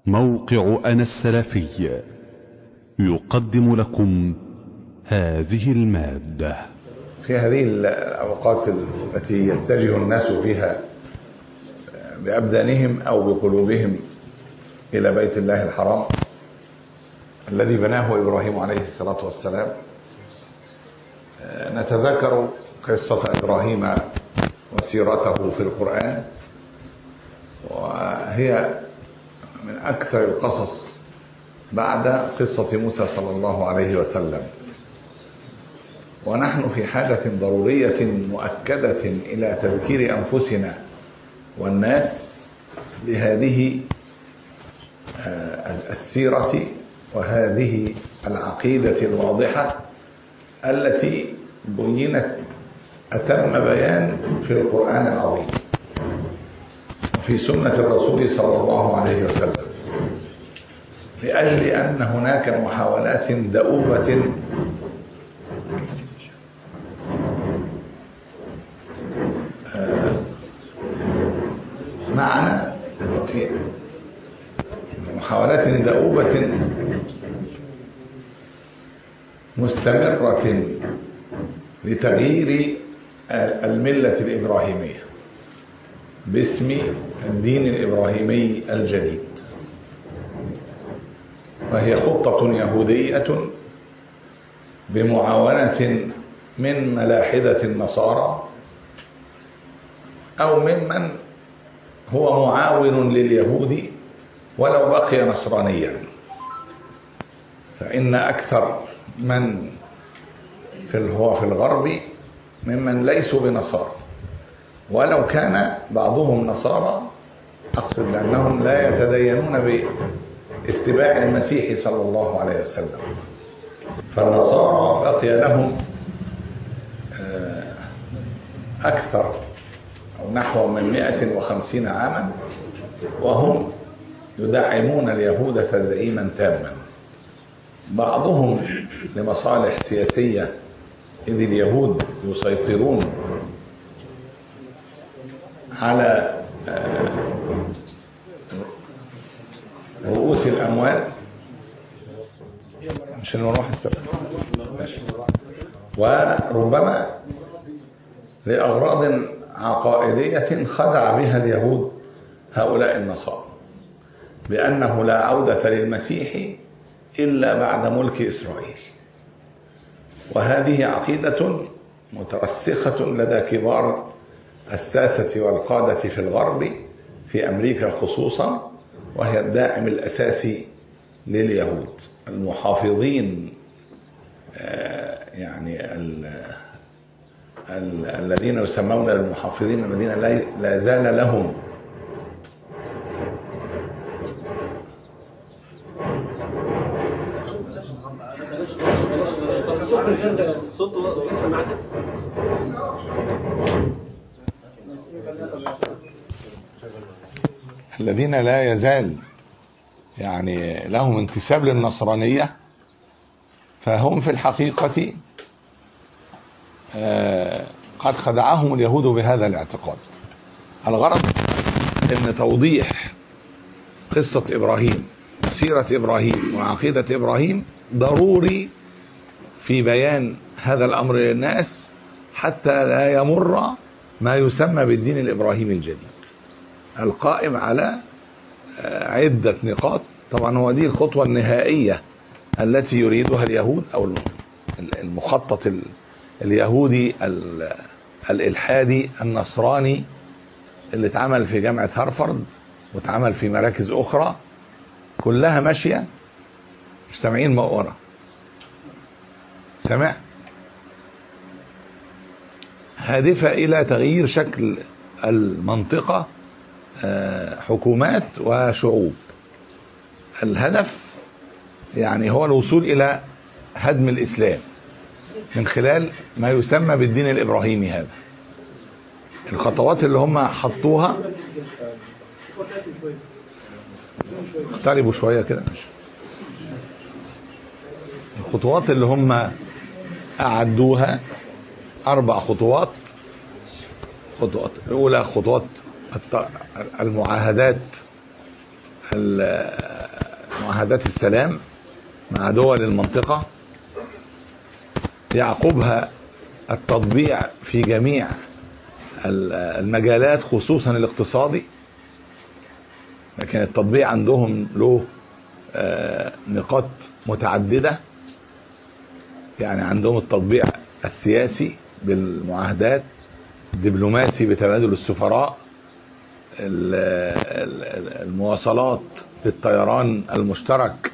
موقع أنا السلفي يقدم لكم هذه المادة في هذه الأوقات التي يتجه الناس فيها بأبدانهم أو بقلوبهم إلى بيت الله الحرام الذي بناه إبراهيم عليه الصلاة والسلام نتذكر قصة إبراهيم وسيرته في القرآن وهي من أكثر القصص بعد قصة موسى صلى الله عليه وسلم ونحن في حاجة ضرورية مؤكدة إلى تذكير أنفسنا والناس بهذه السيرة وهذه العقيدة الواضحة التي بينت أتم بيان في القرآن العظيم وفي سنة الرسول صلى الله عليه وسلم لأجل أن هناك محاولات دؤوبة معنا في محاولات دؤوبة مستمرة لتغيير الملة الإبراهيمية باسم الدين الإبراهيمي الجديد وهي خطة يهودية بمعاونة من ملاحدة النصارى أو ممن هو معاون لليهود ولو بقي نصرانيا فإن أكثر من في هو في الغرب ممن ليسوا بنصارى ولو كان بعضهم نصارى أقصد أنهم لا يتدينون باتباع المسيح صلى الله عليه وسلم فالنصارى بقي لهم أكثر أو نحو من 150 عاما وهم يدعمون اليهود تدعيما تاما بعضهم لمصالح سياسية إذ اليهود يسيطرون على رؤوس الأموال مش المروح السبت وربما لأغراض عقائدية خدع بها اليهود هؤلاء النصارى بأنه لا عودة للمسيح إلا بعد ملك إسرائيل وهذه عقيدة مترسخة لدى كبار الساسة والقادة في الغرب في أمريكا خصوصا وهي الداعم الأساسي لليهود المحافظين يعني ال ال الذين يسمون المحافظين الذين لا زال لهم الصوت لسه معاك الذين لا يزال يعني لهم انتساب للنصرانية فهم في الحقيقة قد خدعهم اليهود بهذا الاعتقاد الغرض ان توضيح قصة ابراهيم سيرة ابراهيم وعقيدة ابراهيم ضروري في بيان هذا الامر للناس حتى لا يمر ما يسمى بالدين الابراهيمي الجديد القائم على عدة نقاط طبعا هو دي الخطوة النهائية التي يريدها اليهود أو المخطط اليهودي الإلحادي النصراني اللي اتعمل في جامعة هارفارد واتعمل في مراكز أخرى كلها ماشية مش سامعين مقورة سامع هادفة إلى تغيير شكل المنطقة حكومات وشعوب الهدف يعني هو الوصول الى هدم الاسلام من خلال ما يسمى بالدين الابراهيمي هذا الخطوات اللي هم حطوها اقتربوا شويه كده الخطوات اللي هم اعدوها اربع خطوات خطوات الاولى خطوات الت- المعاهدات ال- معاهدات السلام مع دول المنطقة يعقبها التطبيع في جميع ال- المجالات خصوصا الاقتصادي لكن التطبيع عندهم له آه، نقاط متعددة يعني عندهم التطبيع السياسي بالمعاهدات الدبلوماسي بتبادل السفراء ال- ال- المواصلات بالطيران المشترك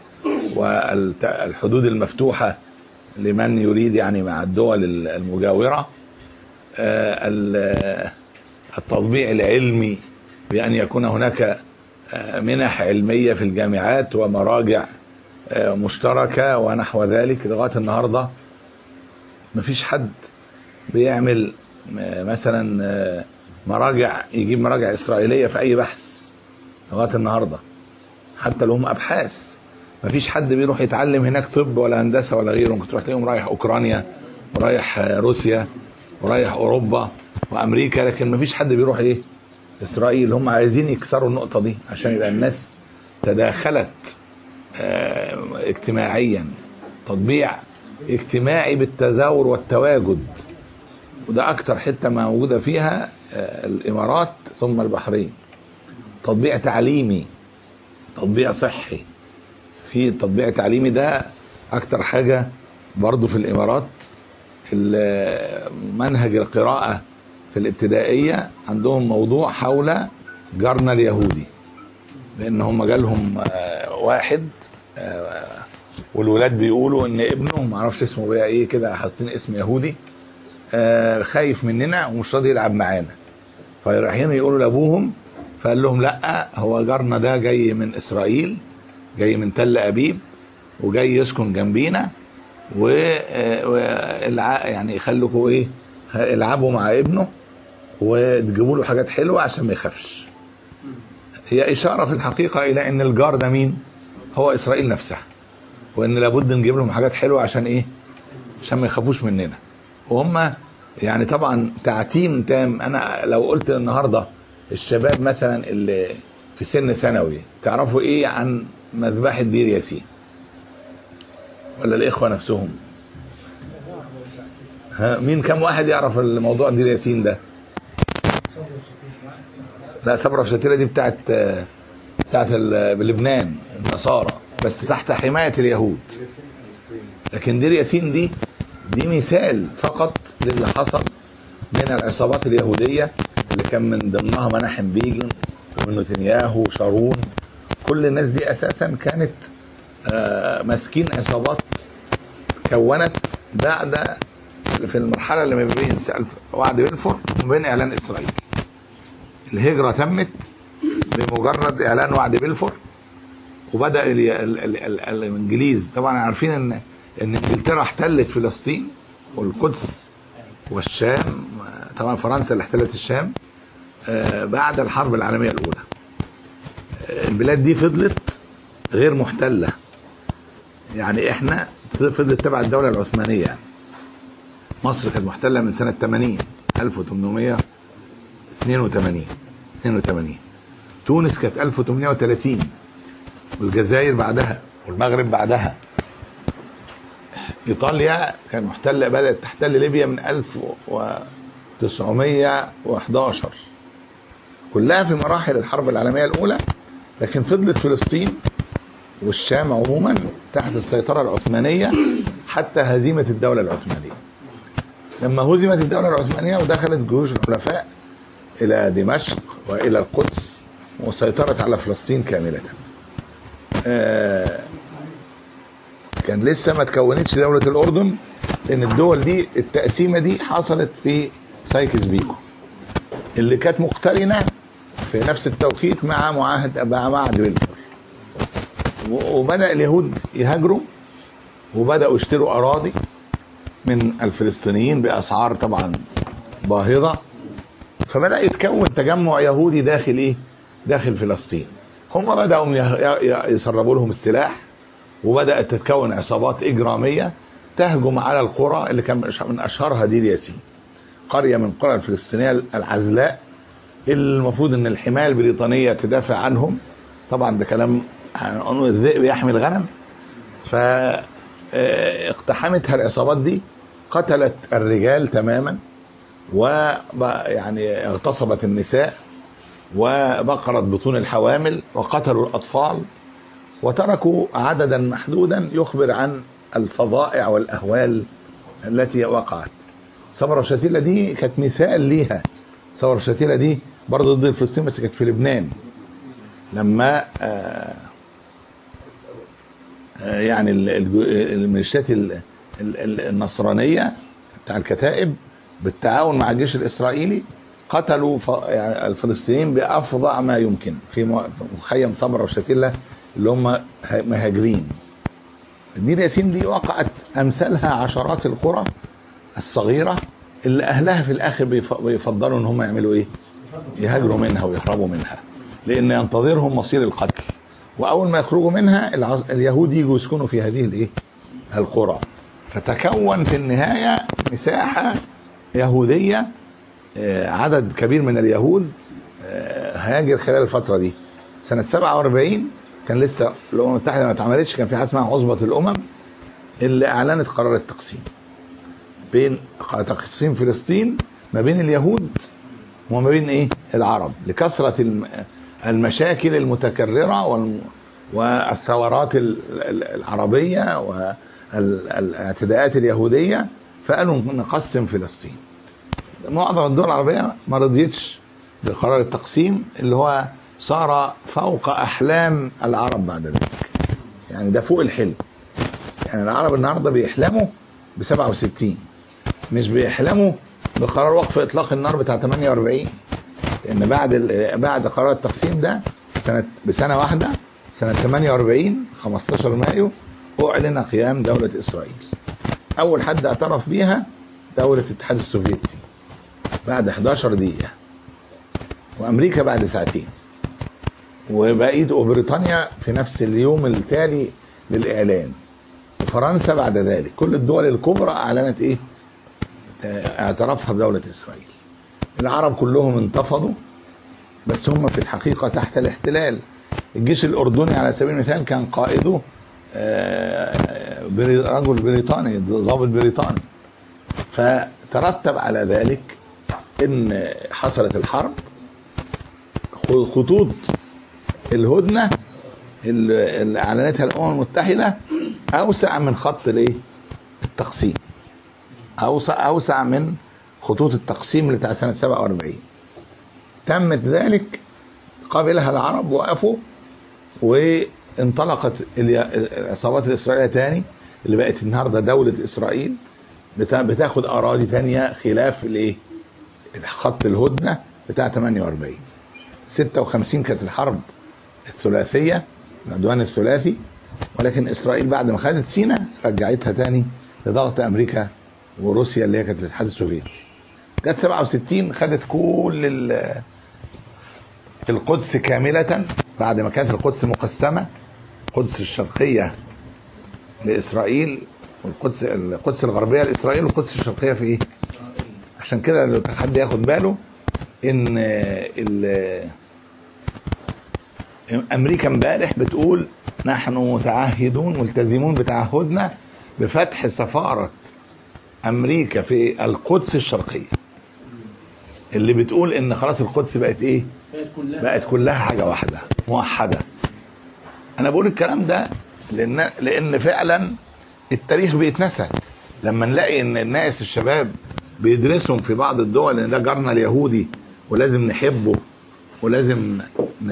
والحدود المفتوحة لمن يريد يعني مع الدول المجاورة آه، ال- التطبيع العلمي بأن يكون هناك آه، منح علمية في الجامعات ومراجع آه، مشتركة ونحو ذلك لغاية النهاردة مفيش حد بيعمل آه، مثلا آه، مراجع يجيب مراجع إسرائيلية في أي بحث لغاية النهاردة حتى لهم أبحاث مفيش حد بيروح يتعلم هناك طب ولا هندسة ولا غيره ممكن تروح تلاقيهم رايح أوكرانيا ورايح آه، روسيا ورايح أوروبا وأمريكا لكن مفيش حد بيروح إيه إسرائيل هم عايزين يكسروا النقطة دي عشان يبقى الناس تداخلت آه، اجتماعيا تطبيع اجتماعي بالتزاور والتواجد وده اكتر حته موجوده فيها آه، الامارات ثم البحرين تطبيع تعليمي تطبيع صحي في تطبيع تعليمي ده اكتر حاجه برضو في الامارات ال- منهج القراءه في الابتدائيه عندهم موضوع حول جارنا اليهودي لان هم جالهم آه، واحد آه، والولاد بيقولوا ان ابنه ما اعرفش اسمه بقى ايه كده حاطين اسم يهودي آه، خايف مننا ومش راضي يلعب معانا فرايحين يقولوا لابوهم فقال لهم لا هو جارنا ده جاي من اسرائيل جاي من تل ابيب وجاي يسكن جنبينا و آه، والع- يعني يخليكوا ايه العبوا مع ابنه وتجيبوا له حاجات حلوه عشان ما يخافش هي اشاره في الحقيقه الى ان الجار ده مين هو اسرائيل نفسها وان لابد نجيب لهم حاجات حلوه عشان ايه عشان ما يخافوش مننا وهم يعني طبعا تعتيم تام انا لو قلت النهارده الشباب مثلا اللي في سن ثانوي تعرفوا ايه عن مذبحه دير ياسين ولا الاخوه نفسهم ها مين كم واحد يعرف الموضوع دير ياسين ده لا صبرا وشتيله دي بتاعت بتاعت ال- بلبنان النصارى بس تحت حمايه اليهود لكن دير ياسين دي دي مثال فقط للي حصل من العصابات اليهوديه اللي كان من ضمنها مناحم بيجن ونتنياهو وشارون كل الناس دي اساسا كانت آه، ماسكين عصابات كونت بعد في المرحله اللي ما بين سقف وعد بلفور وما بين اعلان اسرائيل الهجره تمت بمجرد اعلان وعد بلفور وبدا ال ال ال ال الانجليز طبعا عارفين ان ان انجلترا احتلت فلسطين والقدس والشام طبعا فرنسا اللي احتلت الشام آه، بعد الحرب العالميه الاولى آه، البلاد دي فضلت غير محتله يعني احنا فضلت تبع الدوله العثمانيه يعني مصر كانت محتله من سنه 80 1882 82 تونس كانت 1830 والجزائر بعدها والمغرب بعدها ايطاليا كان محتله بدات تحتل ليبيا من 1911 كلها في مراحل الحرب العالميه الاولى لكن فضلت فلسطين والشام عموما تحت السيطره العثمانيه حتى هزيمه الدوله العثمانيه لما هزمت الدوله العثمانيه ودخلت جيوش الحلفاء الى دمشق والى القدس وسيطرت على فلسطين كامله آه كان لسه ما تكونتش دولة الأردن لأن الدول دي التقسيمة دي حصلت في سايكس بيكو اللي كانت مقترنة في نفس التوقيت مع معاهد مع معهد بلفور و- وبدأ اليهود يهاجروا وبدأوا يشتروا أراضي من الفلسطينيين بأسعار طبعا باهظة فبدأ يتكون تجمع يهودي داخل إيه؟ داخل فلسطين هم بدأوا يه- ي- يسربوا لهم السلاح وبدات تتكون عصابات اجراميه تهجم على القرى اللي كان من اشهرها دير ياسين قريه من قرى الفلسطينيه العزلاء اللي المفروض ان الحمايه البريطانيه تدافع عنهم طبعا ده كلام هنقول الذئب يحمي الغنم فاقتحمتها العصابات دي قتلت الرجال تماما ويعني اغتصبت النساء وبقرت بطون الحوامل وقتلوا الاطفال وتركوا عددا محدودا يخبر عن الفظائع والاهوال التي وقعت ثوره شتيله دي كانت مثال ليها ثوره شتيله دي برضه ضد فلسطين بس كانت في لبنان لما آه آه يعني ال- الج- الميليشيات ال- ال- ال- النصرانيه بتاع الكتائب بالتعاون مع الجيش الاسرائيلي قتلوا ف- يعني الفلسطينيين بافظع ما يمكن في م- مخيم صبرا وشتيله اللي هم ه- مهاجرين الدير ياسين دي وقعت امثالها عشرات القرى الصغيره اللي اهلها في الاخر بيف- بيفضلوا ان هم يعملوا ايه؟ يهاجروا منها ويهربوا منها لان ينتظرهم مصير القتل واول ما يخرجوا منها الع- اليهود يجوا يسكنوا في هذه الايه؟ القرى فتكون في النهايه مساحه يهوديه آه، عدد كبير من اليهود آه، هاجر خلال الفتره دي سنه 47 كان لسه الامم المتحده ما اتعملتش كان في حاجه اسمها عصبه الامم اللي اعلنت قرار التقسيم بين تقسيم فلسطين ما بين اليهود وما بين ايه العرب لكثره الم- المشاكل المتكرره والم- والثورات ال- ال- العربيه والاعتداءات اليهوديه فقالوا نقسم فلسطين معظم الدول العربيه ما رضيتش بقرار التقسيم اللي هو صار فوق احلام العرب بعد ذلك يعني ده فوق الحلم يعني العرب النهارده بيحلموا ب 67 مش بيحلموا بقرار وقف اطلاق النار بتاع 48 لان بعد ال- بعد قرار التقسيم ده سنه بسنه واحده سنه 48 15 مايو اعلن قيام دوله اسرائيل اول حد اعترف بيها دوله الاتحاد السوفيتي بعد 11 دقيقه وامريكا بعد ساعتين وبقيت وبريطانيا في نفس اليوم التالي للاعلان وفرنسا بعد ذلك كل الدول الكبرى اعلنت ايه آه، اعترافها بدوله اسرائيل العرب كلهم انتفضوا بس هم في الحقيقه تحت الاحتلال الجيش الاردني على سبيل المثال كان قائده آه، بري- رجل بريطاني ضابط بريطاني فترتب على ذلك ان حصلت الحرب خطوط الهدنه اللي اللي اعلنتها الامم المتحده اوسع من خط الايه؟ التقسيم اوسع اوسع من خطوط التقسيم اللي بتاع سنه 47 تمت ذلك قبلها العرب وقفوا وانطلقت الي- العصابات الاسرائيليه تاني اللي بقت النهارده دوله اسرائيل بتا- بتاخد اراضي تانية خلاف الايه؟ خط الهدنه بتاع 48 56 كانت الحرب الثلاثيه العدوان الثلاثي ولكن اسرائيل بعد ما خدت سينا رجعتها تاني لضغط امريكا وروسيا اللي هي كانت الاتحاد السوفيتي جت 67 خدت كل ال- القدس كاملة بعد ما كانت القدس مقسمة القدس الشرقية لإسرائيل والقدس القدس الغربية لإسرائيل والقدس الشرقية في إيه؟ عشان كده لو كان حد ياخد باله إن ال- امريكا امبارح بتقول نحن متعهدون ملتزمون بتعهدنا بفتح سفاره امريكا في القدس الشرقيه اللي بتقول ان خلاص القدس بقت ايه بقت كلها بقت كلها حاجه واحده موحده انا بقول الكلام ده لان لان فعلا التاريخ بيتنسى لما نلاقي ان الناس الشباب بيدرسهم في بعض الدول ان ده جارنا اليهودي ولازم نحبه ولازم ن...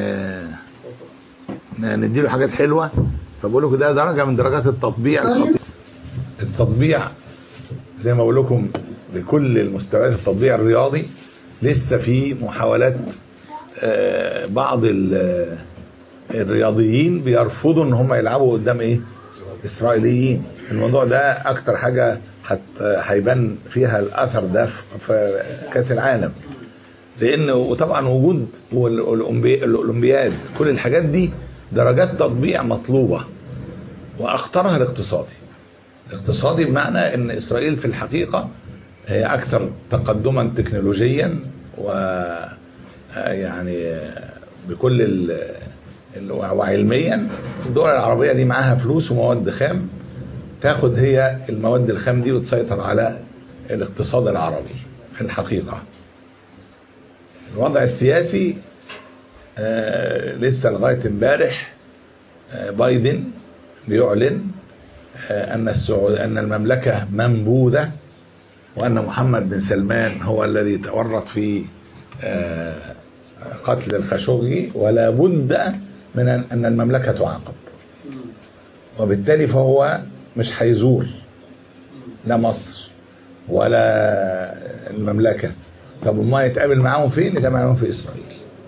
ن- نديله حاجات حلوه فبقول لكم ده درجه من درجات التطبيع الخطير التطبيع زي ما بقول لكم لكل المستويات التطبيع الرياضي لسه في محاولات آه، بعض ال- الرياضيين بيرفضوا ان هم يلعبوا قدام ايه اسرائيليين الموضوع ده اكتر حاجه هت- هيبان فيها الاثر ده في- في كاس العالم لان وطبعا وجود وال- والأولمبي- الاولمبياد كل الحاجات دي درجات تطبيع مطلوبه واخطرها الاقتصادي الاقتصادي بمعنى ان اسرائيل في الحقيقه هي اكثر تقدما تكنولوجيا و آه، يعني آه، بكل ال- ال- وعلميا الدول العربيه دي معاها فلوس ومواد خام تاخد هي المواد الخام دي وتسيطر على الاقتصاد العربي في الحقيقه الوضع السياسي آه لسه لغايه امبارح آه بايدن بيعلن آه ان السعود ان المملكه منبوذه وان محمد بن سلمان هو الذي تورط في آه قتل الخاشقجي ولا بد من ان أن المملكه تعاقب وبالتالي فهو مش هيزور لا مصر ولا المملكه طب وما يتقابل معاهم فين؟ يتقابل معاهم في اسرائيل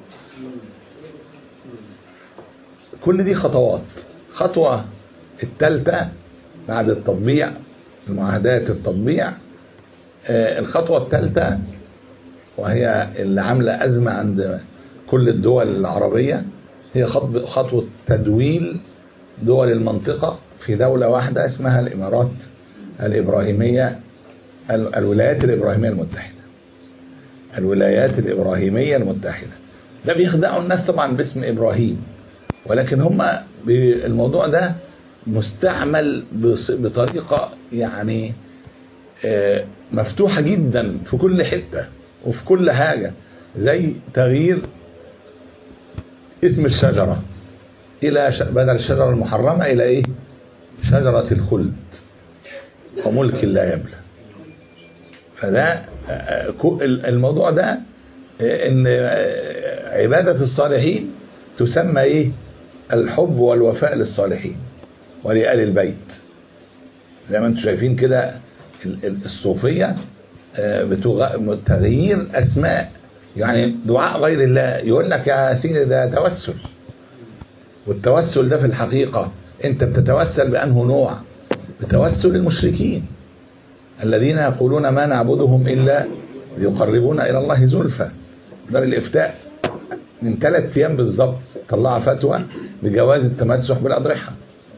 كل دي خطوات خطوة الثالثة بعد التطبيع المعاهدات التطبيع آه، الخطوة الثالثة وهي اللي عاملة أزمة عند كل الدول العربية هي خطب- خطوة تدويل دول المنطقة في دولة واحدة اسمها الإمارات الإبراهيمية ال- الولايات الإبراهيمية المتحدة الولايات الإبراهيمية المتحدة ده بيخدعوا الناس طبعا باسم إبراهيم ولكن هم الموضوع ده مستعمل بص- بطريقة يعني آه، مفتوحة جدا في كل حتة وفي كل حاجة زي تغيير اسم الشجرة إلى ش... بدل الشجرة المحرمة إلى إيه؟ شجرة الخلد وملك لا يبلى فده آه، كو- الموضوع ده آه، ان آه، عبادة الصالحين تسمى ايه الحب والوفاء للصالحين ولآل البيت زي ما انتم شايفين كده ال- ال- الصوفية آه، بتغ- تغيير اسماء يعني دعاء غير الله يقول لك يا سيدي ده توسل والتوسل ده في الحقيقة انت بتتوسل بأنه نوع بتوسل المشركين الذين يقولون ما نعبدهم إلا ليقربونا إلى الله زلفى دار الإفتاء من ثلاث أيام بالظبط طلع فتوى بجواز التمسح بالأضرحة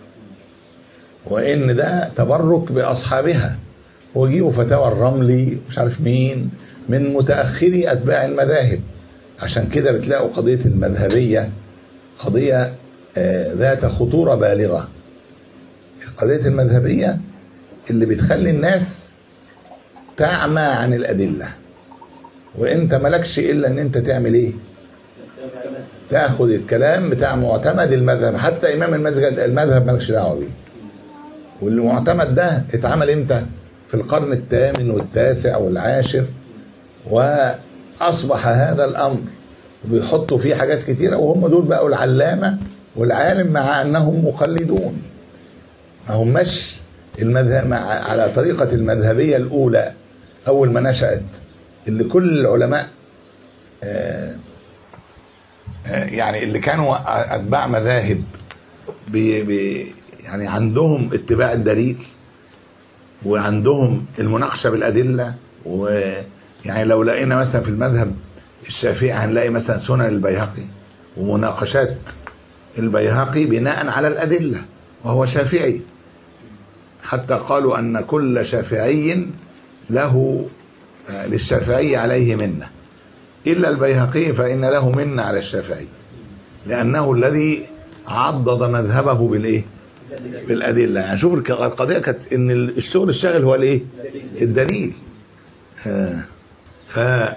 وإن ده تبرك بأصحابها ويجيبوا فتاوى الرملي مش عارف مين من متأخري أتباع المذاهب عشان كده بتلاقوا قضية المذهبية قضية آه، ذات خطورة بالغة قضية المذهبية اللي بتخلي الناس تعمى عن الأدلة وانت مالكش الا ان انت تعمل ايه تاخد الكلام بتاع معتمد المذهب حتى امام المذهب المذهب مالكش دعوه بيه والمعتمد ده اتعمل امتى في القرن الثامن والتاسع والعاشر واصبح هذا الامر بيحطوا فيه حاجات كتيره وهم دول بقوا العلامه والعالم مع انهم مقلدون ما هماش المذهب مع على طريقه المذهبيه الاولى اول ما نشات اللي كل العلماء آه، آه، يعني اللي كانوا اتباع مذاهب بي بي يعني عندهم اتباع الدليل وعندهم المناقشه بالادله ويعني لو لقينا مثلا في المذهب الشافعي هنلاقي مثلا سنن البيهقي ومناقشات البيهقي بناء على الادله وهو شافعي حتى قالوا ان كل شافعي له آه، للشافعي عليه منه الا البيهقي فان له منه على الشافعي لانه الذي عضد مذهبه بالايه؟ بالادله يعني شوف الك- القضيه كانت ان الشغل الشاغل هو الايه؟ الدليل آه ف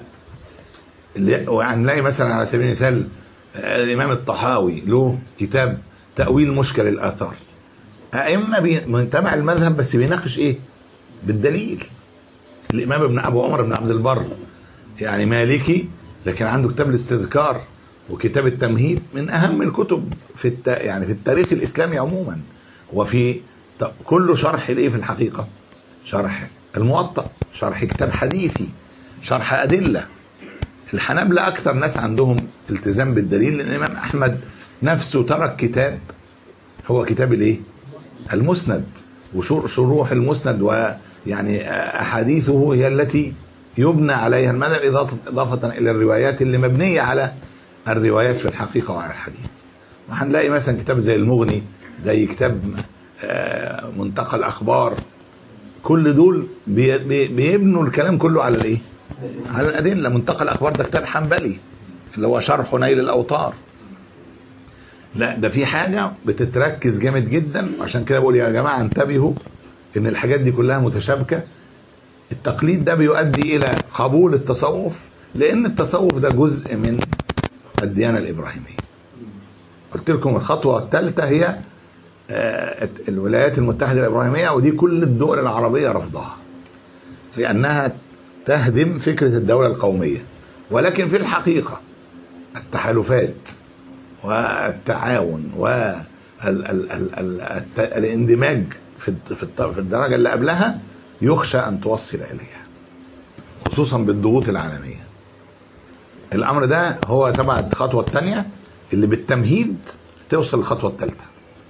اللي- وهنلاقي مثلا على سبيل المثال آه، الامام الطحاوي له كتاب تاويل مشكل الاثار ائمه بي- من تبع المذهب بس بيناقش ايه؟ بالدليل الامام ابن ابو عمر بن عبد البر يعني مالكي لكن عنده كتاب الاستذكار وكتاب التمهيد من اهم الكتب في الت... يعني في التاريخ الاسلامي عموما وفي ت- كله شرح لايه في الحقيقه؟ شرح الموطأ شرح كتاب حديثي شرح ادله الحنابلة اكثر ناس عندهم التزام بالدليل لان الامام احمد نفسه ترك كتاب هو كتاب الايه؟ المسند وشروح المسند ويعني احاديثه هي التي يبنى عليها المذهب إضافة- اضافه الى الروايات اللي مبنيه على الروايات في الحقيقه وعلى الحديث. وهنلاقي مثلا كتاب زي المغني زي كتاب آه، منتقى الاخبار كل دول بي- بي- بيبنوا الكلام كله على الايه؟ على الادله منتقى الاخبار ده كتاب حنبلي اللي هو شرح نيل الاوطار لا ده في حاجه بتتركز جامد جدا عشان كده بقول يا جماعه انتبهوا ان الحاجات دي كلها متشابكه التقليد ده بيؤدي الى قبول التصوف لان التصوف ده جزء من الديانه الابراهيميه قلت لكم الخطوه الثالثه هي آه، الولايات المتحده الابراهيميه ودي كل الدول العربيه رفضها لانها تهدم فكره الدوله القوميه ولكن في الحقيقه التحالفات والتعاون والاندماج في الد- في الط- في الدرجه اللي قبلها يخشى ان توصل اليها خصوصا بالضغوط العالميه الامر ده هو تبع الخطوه الثانيه اللي بالتمهيد توصل للخطوه الثالثه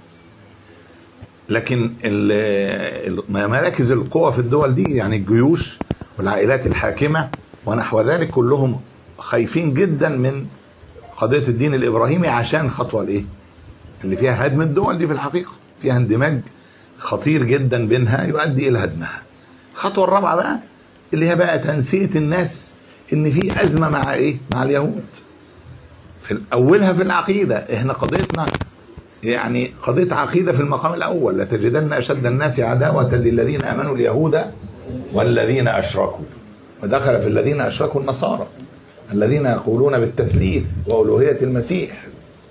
لكن ال- ال- مراكز القوى في الدول دي يعني الجيوش والعائلات الحاكمه ونحو ذلك كلهم خايفين جدا من قضيه الدين الابراهيمي عشان الخطوه الايه؟ اللي فيها هدم الدول دي في الحقيقه فيها اندماج خطير جدا بينها يؤدي الى هدمها. الخطوه الرابعه بقى اللي هي بقى تنسيه الناس ان في ازمه مع ايه؟ مع اليهود. في اولها في العقيده احنا قضيتنا يعني قضيه عقيده في المقام الاول لتجدن اشد الناس عداوه للذين امنوا اليهود والذين اشركوا ودخل في الذين اشركوا النصارى الذين يقولون بالتثليث والوهيه المسيح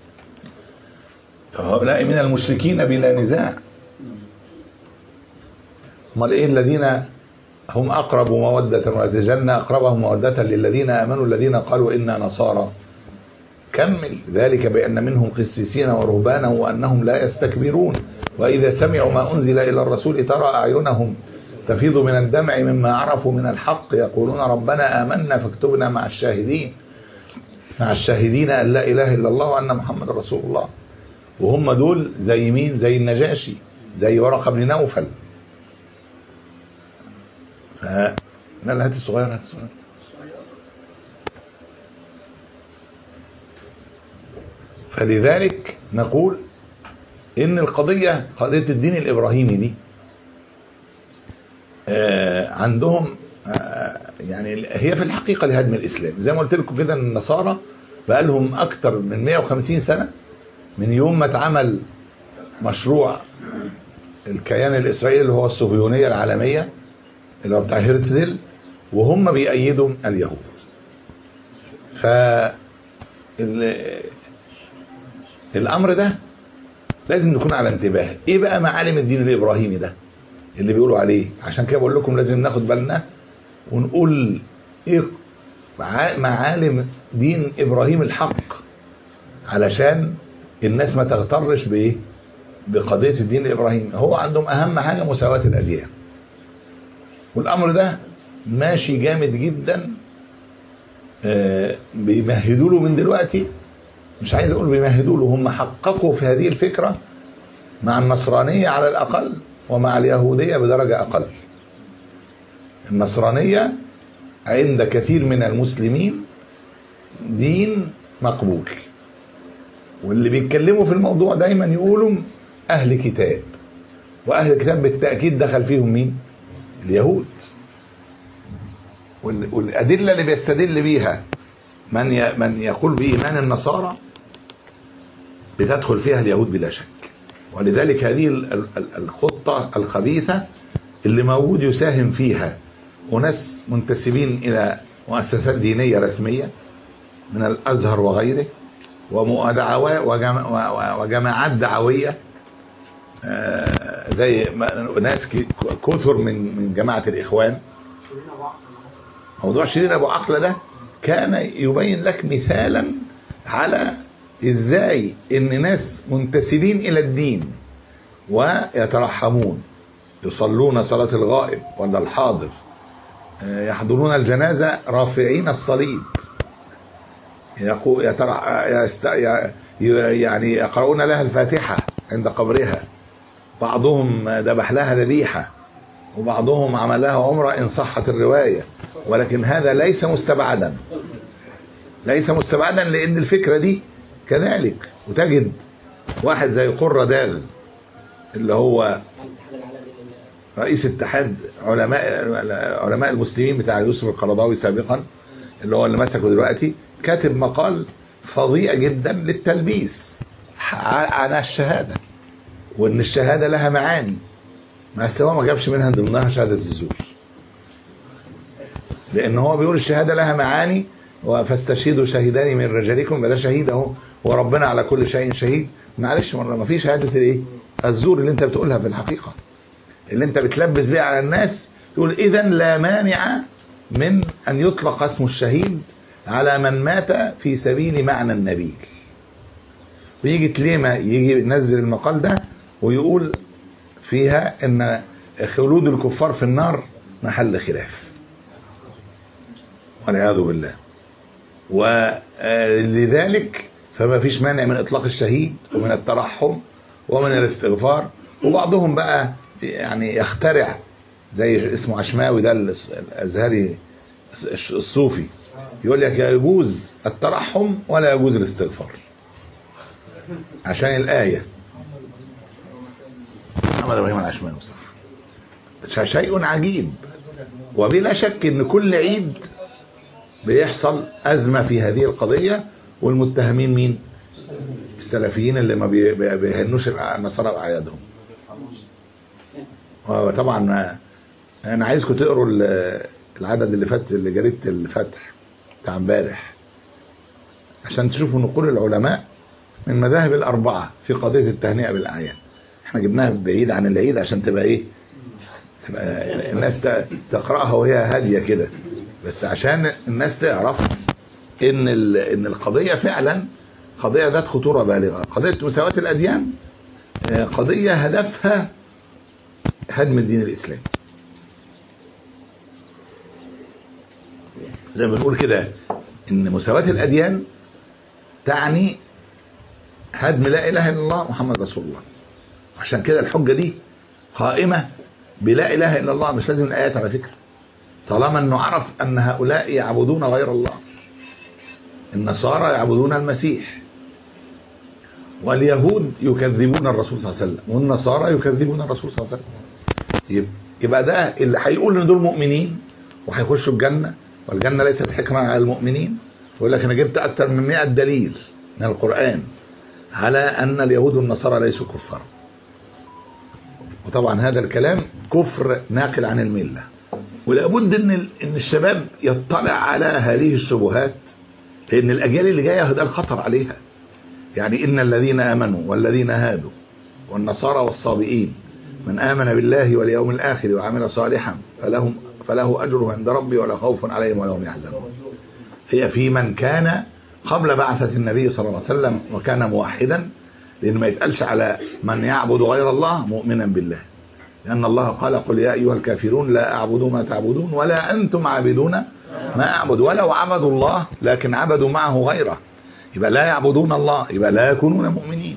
فهؤلاء من المشركين بلا نزاع امال ايه الذين هم اقرب موده ولتجدن اقربهم موده للذين امنوا الذين قالوا انا نصارى كمل ذلك بأن منهم قسيسين ورهبانا وأنهم لا يستكبرون وإذا سمعوا ما أنزل إلى الرسول ترى أعينهم تفيض من الدمع مما عرفوا من الحق يقولون ربنا آمنا فاكتبنا مع الشاهدين مع الشاهدين أن لا إله إلا الله وأن محمد رسول الله وهم دول زي مين زي النجاشي زي ورقة بن نوفل ف... لا لا هات الصغير هات الصغير فلذلك نقول ان القضيه قضيه الدين الابراهيمي دي آه، عندهم آه، يعني هي في الحقيقه لهدم الاسلام زي ما قلت لكم كده إن النصارى بقى لهم اكتر من 150 سنه من يوم ما اتعمل مشروع الكيان الاسرائيلي اللي هو الصهيونيه العالميه اللي هو بتاع هيرتزل وهم بيأيدوا اليهود ف ال- الامر ده لازم نكون على انتباه ايه بقى معالم الدين الابراهيمي ده اللي بيقولوا عليه عشان كده بقول لكم لازم ناخد بالنا ونقول ايه مع- معالم دين ابراهيم الحق علشان الناس ما تغترش بايه بقضيه الدين الابراهيمي هو عندهم اهم حاجه مساواه الاديان والامر ده ماشي جامد جدا آه، بيمهدوا له من دلوقتي مش عايز اقول بيمهدوا له هم حققوا في هذه الفكره مع النصرانيه على الاقل ومع اليهوديه بدرجه اقل. النصرانيه عند كثير من المسلمين دين مقبول. واللي بيتكلموا في الموضوع دايما يقولوا اهل كتاب. واهل الكتاب بالتاكيد دخل فيهم مين؟ اليهود. وال- والادله اللي بيستدل بيها من ي- من يقول بايمان النصارى بتدخل فيها اليهود بلا شك ولذلك هذه ال- ال- ال- الخطه الخبيثه اللي موجود يساهم فيها اناس منتسبين الى مؤسسات دينيه رسميه من الازهر وغيره ودعوات وجماعات دعويه آه، زي ما- ناس ك- كثر من من جماعه الاخوان موضوع شيرين ابو عقله ده كان يبين لك مثالا على ازاي ان ناس منتسبين الى الدين ويترحمون يصلون صلاه الغائب ولا الحاضر آه، يحضرون الجنازه رافعين الصليب يقو يترع يست... ي- ي- يعني يقرؤون لها الفاتحه عند قبرها بعضهم ذبح لها ذبيحه وبعضهم عمل لها عمره ان صحت الروايه ولكن هذا ليس مستبعدا ليس مستبعدا لان الفكره دي كذلك وتجد واحد زي قرة داغ اللي هو رئيس اتحاد علماء علماء المسلمين بتاع يوسف القرضاوي سابقا اللي هو اللي مسكه دلوقتي كاتب مقال فظيع جدا للتلبيس ع- عن الشهاده وان الشهاده لها معاني بس هو ما جابش منها ضمنها شهاده الزور لان هو بيقول الشهاده لها معاني فاستشهدوا شهيدان من رجالكم يبقى ده شهيد اهو وربنا على كل شيء شهيد معلش مره ما في شهاده الايه الزور اللي انت بتقولها في الحقيقه اللي انت بتلبس بيها على الناس تقول اذا لا مانع من ان يطلق اسم الشهيد على من مات في سبيل معنى النبيل ويجي تليمة يجي ينزل المقال ده ويقول فيها ان خلود الكفار في النار محل خلاف والعياذ بالله ولذلك فما فيش مانع من اطلاق الشهيد ومن الترحم ومن الاستغفار وبعضهم بقى يعني يخترع زي اسمه عشماوي ده الازهري الصوفي يقول لك يجوز الترحم ولا يجوز الاستغفار عشان الآية محمد ابراهيم العشماوي صح شيء عجيب وبلا شك ان كل عيد بيحصل ازمه في هذه القضيه والمتهمين مين؟ السلفيين اللي ما بي- بي- بيهنوش النصارى باعيادهم. وطبعا ما- انا عايزكم تقروا ال- العدد اللي فات اللي جريده الفتح بتاع امبارح عشان تشوفوا نقول العلماء من مذاهب الاربعه في قضيه التهنئه بالاعياد. احنا جبناها بعيد عن العيد عشان تبقى ايه؟ تبقى الناس ت- تقراها وهي هاديه كده بس عشان الناس تعرف ان ال- ان القضيه فعلا قضيه ذات خطوره بالغه قضيه مساواه الاديان آه، قضيه هدفها هدم الدين الاسلامي زي ما بنقول كده ان مساواه الاديان تعني هدم لا اله الا الله محمد رسول الله عشان كده الحجه دي قائمه بلا اله الا الله مش لازم الايات على فكره طالما انه عرف ان هؤلاء يعبدون غير الله النصارى يعبدون المسيح واليهود يكذبون الرسول صلى الله عليه وسلم والنصارى يكذبون الرسول صلى الله عليه وسلم يب- يبقى ده اللي هيقول ان دول مؤمنين وهيخشوا الجنه والجنه ليست حكمه على المؤمنين يقول لك انا جبت اكثر من 100 دليل من القران على ان اليهود والنصارى ليسوا كفار وطبعا هذا الكلام كفر ناقل عن المله ولابد ان ال- ان الشباب يطلع على هذه الشبهات لان الاجيال اللي جايه ده الخطر عليها يعني ان الذين امنوا والذين هادوا والنصارى والصابئين من امن بالله واليوم الاخر وعمل صالحا فلهم فله اجره عند ربي ولا خوف عليهم ولا هم يحزنون هي في من كان قبل بعثة النبي صلى الله عليه وسلم وكان موحدا لأن ما يتقالش على من يعبد غير الله مؤمنا بالله لأن الله قال قل يا أيها الكافرون لا أعبد ما تعبدون ولا أنتم عابدون ما أعبد ولو عبدوا الله لكن عبدوا معه غيره يبقى لا يعبدون الله يبقى لا يكونون مؤمنين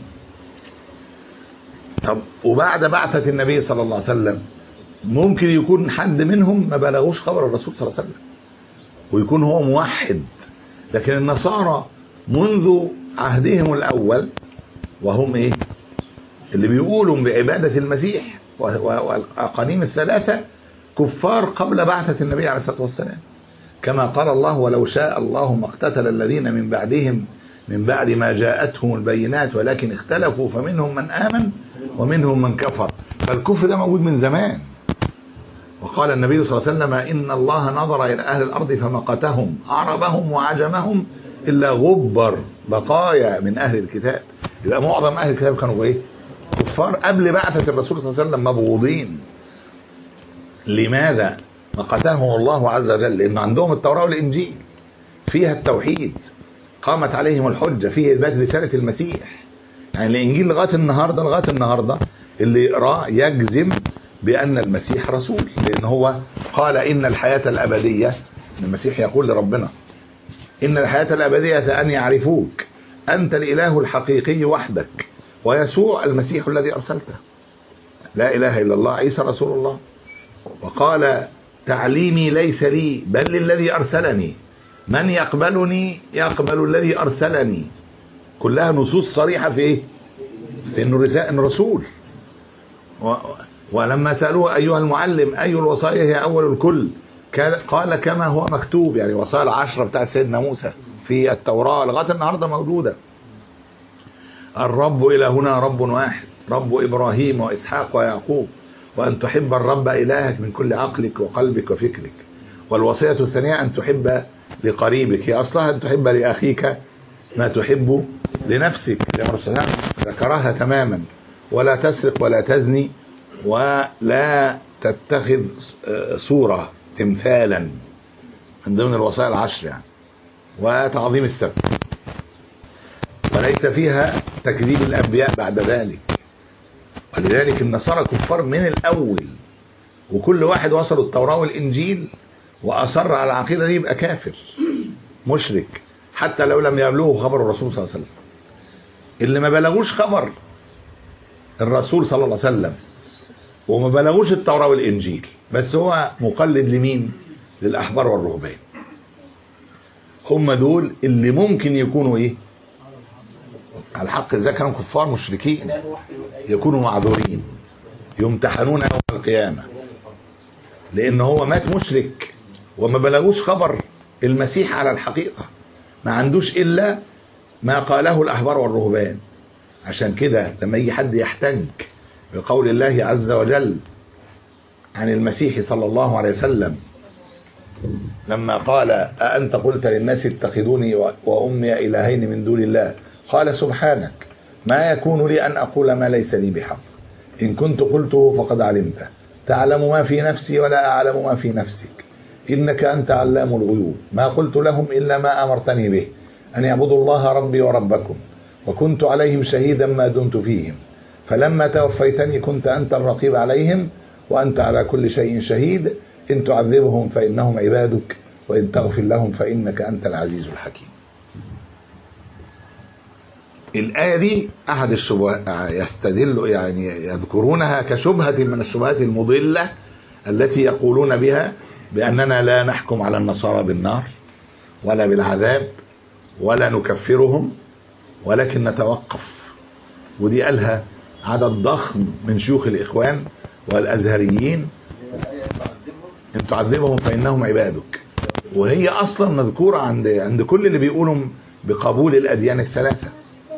طب وبعد بعثة النبي صلى الله عليه وسلم ممكن يكون حد منهم ما بلغوش خبر الرسول صلى الله عليه وسلم ويكون هو موحد لكن النصارى منذ عهدهم الأول وهم إيه اللي بيقولوا بعبادة المسيح و- و- والأقانيم الثلاثة كفار قبل بعثة النبي عليه الصلاة والسلام كما قال الله ولو شاء الله ما اقتتل الذين من بعدهم من بعد ما جاءتهم البينات ولكن اختلفوا فمنهم من آمن ومنهم من كفر فالكفر ده موجود من زمان وقال النبي صلى الله عليه وسلم إن الله نظر إلى أهل الأرض فمقتهم عربهم وعجمهم إلا غبر بقايا من أهل الكتاب يبقى معظم أهل الكتاب كانوا إيه؟ كفار قبل بعثة الرسول صلى الله عليه وسلم مبغوضين لماذا؟ مقتهم الله عز وجل لأن عندهم التوراة والإنجيل فيها التوحيد قامت عليهم الحجة فيه إثبات رسالة المسيح يعني الإنجيل لغاية النهاردة لغاية النهاردة اللي يقراه يجزم بأن المسيح رسول لأن هو قال إن الحياة الأبدية المسيح يقول لربنا إن الحياة الأبدية أن يعرفوك أنت الإله الحقيقي وحدك ويسوع المسيح الذي أرسلته لا إله إلا الله عيسى رسول الله وقال تعليمي ليس لي بل للذي أرسلني من يقبلني يقبل الذي أرسلني كلها نصوص صريحة في إيه؟ في إنه رسالة إنه رسول و... ولما سألوه أيها المعلم أي الوصايا هي أول الكل كان- قال كما هو مكتوب يعني وصايا العشرة بتاعت سيدنا موسى في التوراة لغاية النهاردة موجودة الرب إلهنا رب واحد رب إبراهيم وإسحاق ويعقوب وأن تحب الرب إلهك من كل عقلك وقلبك وفكرك والوصية الثانية أن تحب لقريبك هي أصلها أن تحب لأخيك ما تحب لنفسك لما الرسول صلى الله عليه وسلم ذكرها تماما ولا تسرق ولا تزني ولا تتخذ صورة تمثالا من ضمن الوصايا العشر يعني وتعظيم السبت وليس فيها تكذيب الأنبياء بعد ذلك ولذلك النصارى كفار من الأول وكل واحد وصلوا التوراة والإنجيل وأصر على العقيدة دي يبقى كافر مشرك حتى لو لم يبلغه خبر الرسول صلى الله عليه وسلم اللي ما بلغوش خبر الرسول صلى الله عليه وسلم وما بلغوش التوراة والإنجيل بس هو مقلد لمين للأحبار والرهبان هم دول اللي ممكن يكونوا ايه على حق ازاي كانوا كفار مشركين يكونوا معذورين يمتحنون يوم القيامة لأن هو مات مشرك وما بلغوش خبر المسيح على الحقيقة ما عندوش إلا ما قاله الأحبار والرهبان عشان كده لما يجي حد يحتج بقول الله عز وجل عن المسيح صلى الله عليه وسلم لما قال أأنت قلت للناس اتخذوني وأمي إلهين من دون الله قال سبحانك ما يكون لي أن أقول ما ليس لي بحق إن كنت قلته فقد علمته تعلم ما في نفسي ولا أعلم ما في نفسك إنك أنت علام الغيوب ما قلت لهم إلا ما أمرتني به أن يعبدوا الله ربي وربكم وكنت عليهم شهيدا ما دمت فيهم فلما توفيتني كنت أنت الرقيب عليهم وأنت على كل شيء شهيد إن تعذبهم فإنهم عبادك وإن تغفر لهم فإنك أنت العزيز الحكيم الآية دي أحد الشبهات يستدل يعني يذكرونها كشبهة من الشبهات المضلة التي يقولون بها بأننا لا نحكم على النصارى بالنار ولا بالعذاب ولا نكفرهم ولكن نتوقف ودي قالها عدد ضخم من شيوخ الإخوان والأزهريين إن تعذبهم فإنهم عبادك وهي أصلا مذكورة عند عند كل اللي بيقولوا بقبول الأديان الثلاثة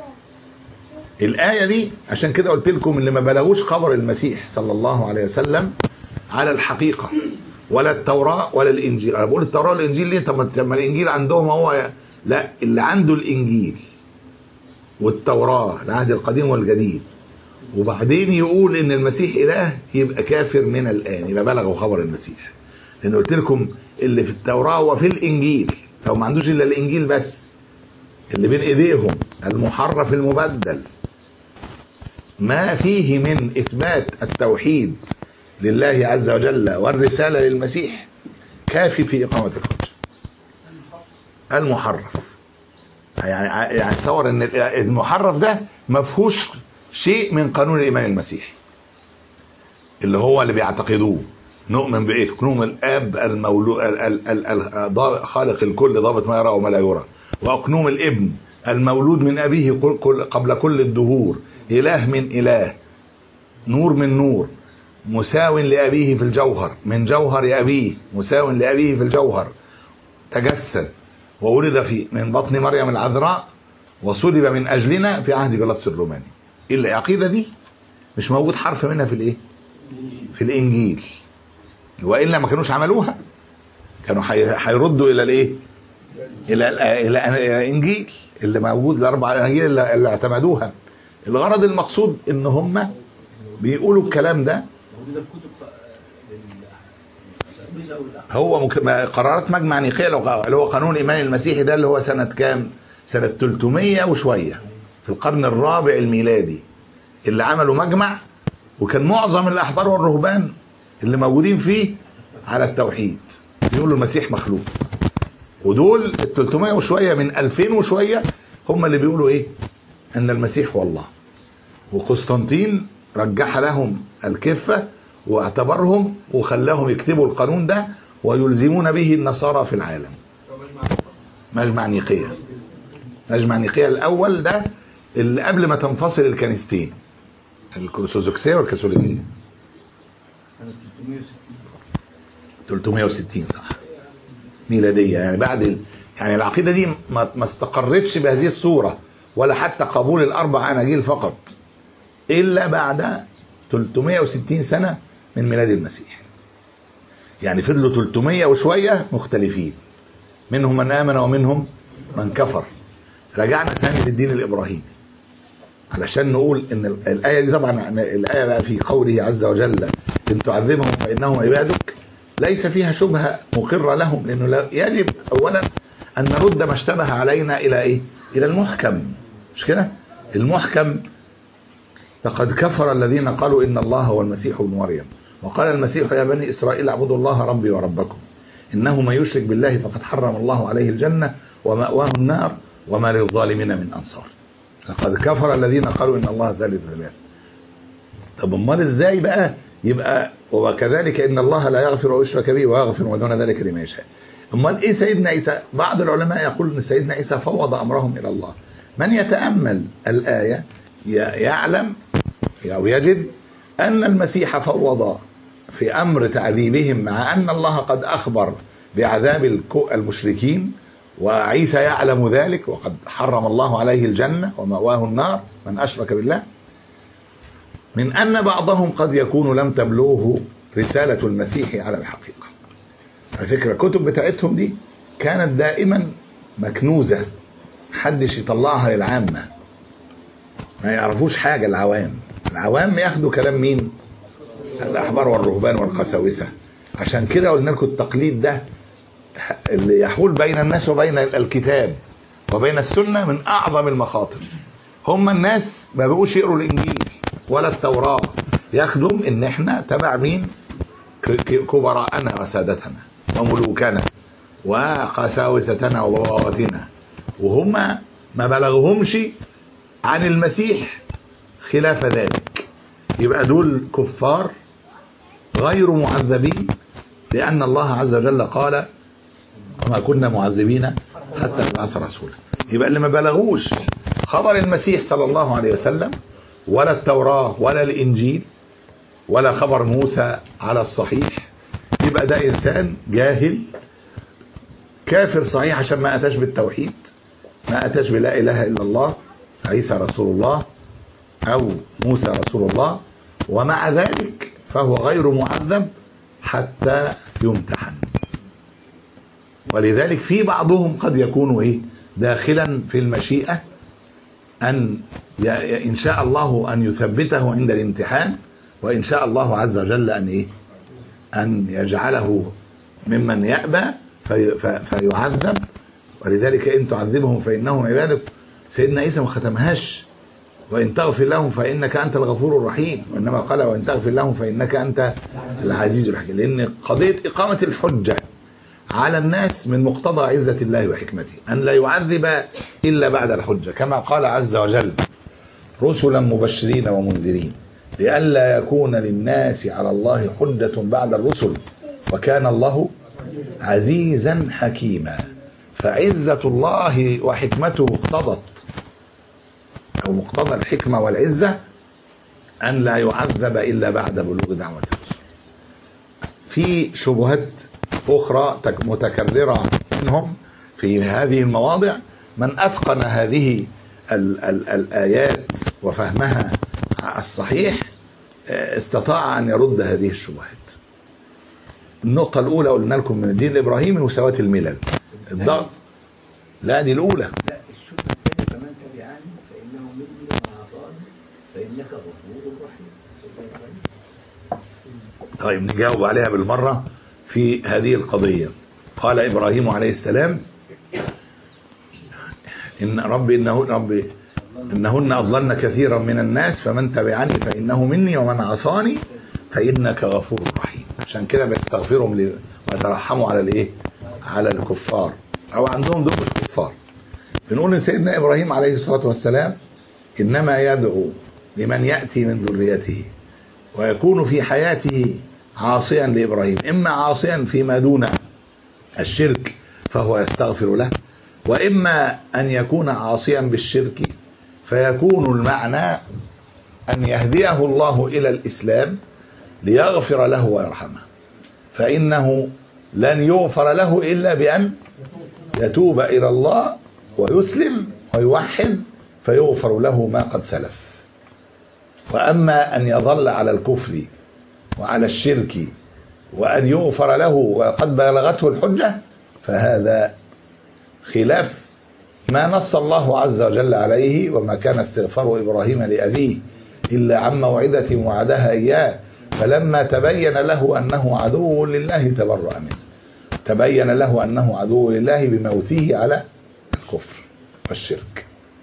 الآية دي عشان كده قلت لكم اللي ما بلغوش خبر المسيح صلى الله عليه وسلم على الحقيقة ولا التوراة ولا الإنجيل أنا بقول التوراة والإنجيل ليه طب ما الإنجيل عندهم هو لا اللي عنده الإنجيل والتوراة العهد القديم والجديد وبعدين يقول ان المسيح اله يبقى كافر من الان يبقى بلغوا خبر المسيح لان قلت لكم اللي في التوراه وفي الانجيل لو ما عندوش الا الانجيل بس اللي بين ايديهم المحرف المبدل ما فيه من اثبات التوحيد لله عز وجل والرساله للمسيح كافي في اقامه الحجه المحرف يعني يعني تصور ان المحرف ده ما فيهوش شيء من قانون الايمان المسيحي اللي هو اللي بيعتقدوه نؤمن بايه؟ نؤمن الاب المولود خالق الكل ضابط ما يرى وما لا يرى واقنوم الابن المولود من ابيه قبل كل الدهور اله من اله نور من نور مساو لابيه في الجوهر من جوهر ابيه مساو لابيه في الجوهر تجسد وولد في من بطن مريم العذراء وصلب من اجلنا في عهد بيلاطس الروماني العقيده دي مش موجود حرف منها في الايه في الانجيل والا ما كانوش عملوها كانوا هيردوا الى الايه الى الى الانجيل اللي موجود الاربع اناجيل اللي اعتمدوها الغرض المقصود ان هم بيقولوا الكلام ده هو مك... قرارات مجمع نيقيا اللي هو قانون الايمان المسيحي ده اللي هو سنه كام؟ سنه 300 وشويه في القرن الرابع الميلادي اللي عملوا مجمع وكان معظم الاحبار والرهبان اللي موجودين فيه على التوحيد بيقولوا المسيح مخلوق ودول ال 300 وشويه من 2000 وشويه هم اللي بيقولوا ايه؟ ان المسيح هو الله وقسطنطين رجح لهم الكفه واعتبرهم وخلاهم يكتبوا القانون ده ويلزمون به النصارى في العالم مجمع نيقيا مجمع نيقيا الاول ده اللي قبل ما تنفصل الكنيستين الارثوذكسيه والكاثوليكيه 360 صح ميلاديه يعني بعد ال... يعني العقيده دي ما, ما استقرتش بهذه الصوره ولا حتى قبول الأربع أناجيل فقط إلا بعد 360 سنة من ميلاد المسيح يعني فضلوا 300 وشوية مختلفين منهم من آمن ومنهم من كفر رجعنا ثاني للدين الإبراهيمي علشان نقول ان ال- الايه دي طبعا الايه بقى في قوله عز وجل ان تعذبهم فانهم عبادك ليس فيها شبهه مقره لهم لانه لا يجب اولا ان نرد ما اشتبه علينا الى ايه؟ الى المحكم مش كده؟ المحكم لقد كفر الذين قالوا ان الله هو المسيح ابن مريم وقال المسيح يا بني اسرائيل اعبدوا الله ربي وربكم انه من يشرك بالله فقد حرم الله عليه الجنه وماواه النار وما للظالمين من انصار لقد كفر الذين قالوا ان الله ثالث ثلاث طب امال ازاي بقى يبقى وكذلك ان الله لا يغفر ويشرك به ويغفر ودون ذلك لمن يشاء امال ايه سيدنا عيسى بعض العلماء يقول ان سيدنا عيسى فوض امرهم الى الله من يتامل الايه ي- يعلم او يجد ان المسيح فوض في امر تعذيبهم مع ان الله قد اخبر بعذاب الك- المشركين وعيسى يعلم ذلك وقد حرم الله عليه الجنه ومأواه النار من اشرك بالله من ان بعضهم قد يكون لم تبلغه رساله المسيح على الحقيقه. على فكره الكتب بتاعتهم دي كانت دائما مكنوزه محدش يطلعها للعامه ما يعرفوش حاجه العوام العوام ياخدوا كلام مين؟ الاحبار والرهبان والقساوسه عشان كده قلنا لكم التقليد ده اللي يحول بين الناس وبين الكتاب وبين السنه من اعظم المخاطر هم الناس ما بقوش يقروا الانجيل ولا التوراه يخدم ان احنا تبع مين ك- ك- كبراءنا وسادتنا وملوكنا وقساوستنا وبوابتنا وهم ما بلغهمش عن المسيح خلاف ذلك يبقى دول كفار غير معذبين لأن الله عز وجل قال وما كنا معذبين حتى نبعث رسولا يبقى اللي ما بلغوش خبر المسيح صلى الله عليه وسلم ولا التوراة ولا الإنجيل ولا خبر موسى على الصحيح يبقى ده إنسان جاهل كافر صحيح عشان ما أتاش بالتوحيد ما أتاش بلا إله إلا الله عيسى رسول الله أو موسى رسول الله ومع ذلك فهو غير معذب حتى يمتحن ولذلك في بعضهم قد يكون ايه داخلا في المشيئه ان ي- ان شاء الله ان يثبته عند الامتحان وان شاء الله عز وجل ان ايه ان يجعله ممن يأبى في في فيعذب ولذلك ان تعذبهم فانهم عبادك سيدنا عيسى ما ختمهاش وان تغفر لهم فانك انت الغفور الرحيم وانما قال وان تغفر لهم فانك انت العزيز الحكيم لان قضيه اقامه الحجه على الناس من مقتضى عزة الله وحكمته أن لا يعذب إلا بعد الحجة كما قال عز وجل رسلا مبشرين ومنذرين لئلا يكون للناس على الله حجة بعد الرسل وكان الله عزيزا حكيما فعزة الله وحكمته اقتضت أو مقتضى الحكمة والعزة أن لا يعذب إلا بعد بلوغ دعوة الرسل في شبهات أخرى تك- متكررة منهم في هذه المواضع من أتقن هذه ال ال الآيات وفهمها الصحيح آه، استطاع أن يرد هذه الشبهات النقطة الأولى قلنا لكم من الدين الإبراهيمي مساواة الملل الضغط لا دي الأولى لا الشبهة الثانية فمن تبعني فإنه مني وما عصاني فإنك غفور رحيم طيب نجاوب عليها بالمرة في هذه القضية قال إبراهيم عليه السلام إن ربي إنه ربي إنهن أضللن كثيرا من الناس فمن تبعني فإنه مني ومن عصاني فإنك غفور رحيم عشان كده بيستغفرهم ل- ويترحموا على الإيه؟ على الكفار أو عندهم دول مش كفار بنقول إن سيدنا إبراهيم عليه الصلاة والسلام إنما يدعو لمن يأتي من ذريته ويكون في حياته عاصيا لابراهيم اما عاصيا فيما دون الشرك فهو يستغفر له واما ان يكون عاصيا بالشرك فيكون المعنى ان يهديه الله الى الاسلام ليغفر له ويرحمه فانه لن يغفر له الا بان يتوب الى الله ويسلم ويوحد فيغفر له ما قد سلف واما ان يظل على الكفر وعلى الشرك وان يغفر له وقد بلغته الحجه فهذا خلاف ما نص الله عز وجل عليه وما كان استغفار ابراهيم لابيه الا عن موعده وعدها اياه فلما تبين له انه عدو لله تبرأ منه تبين له انه عدو لله بموته على الكفر والشرك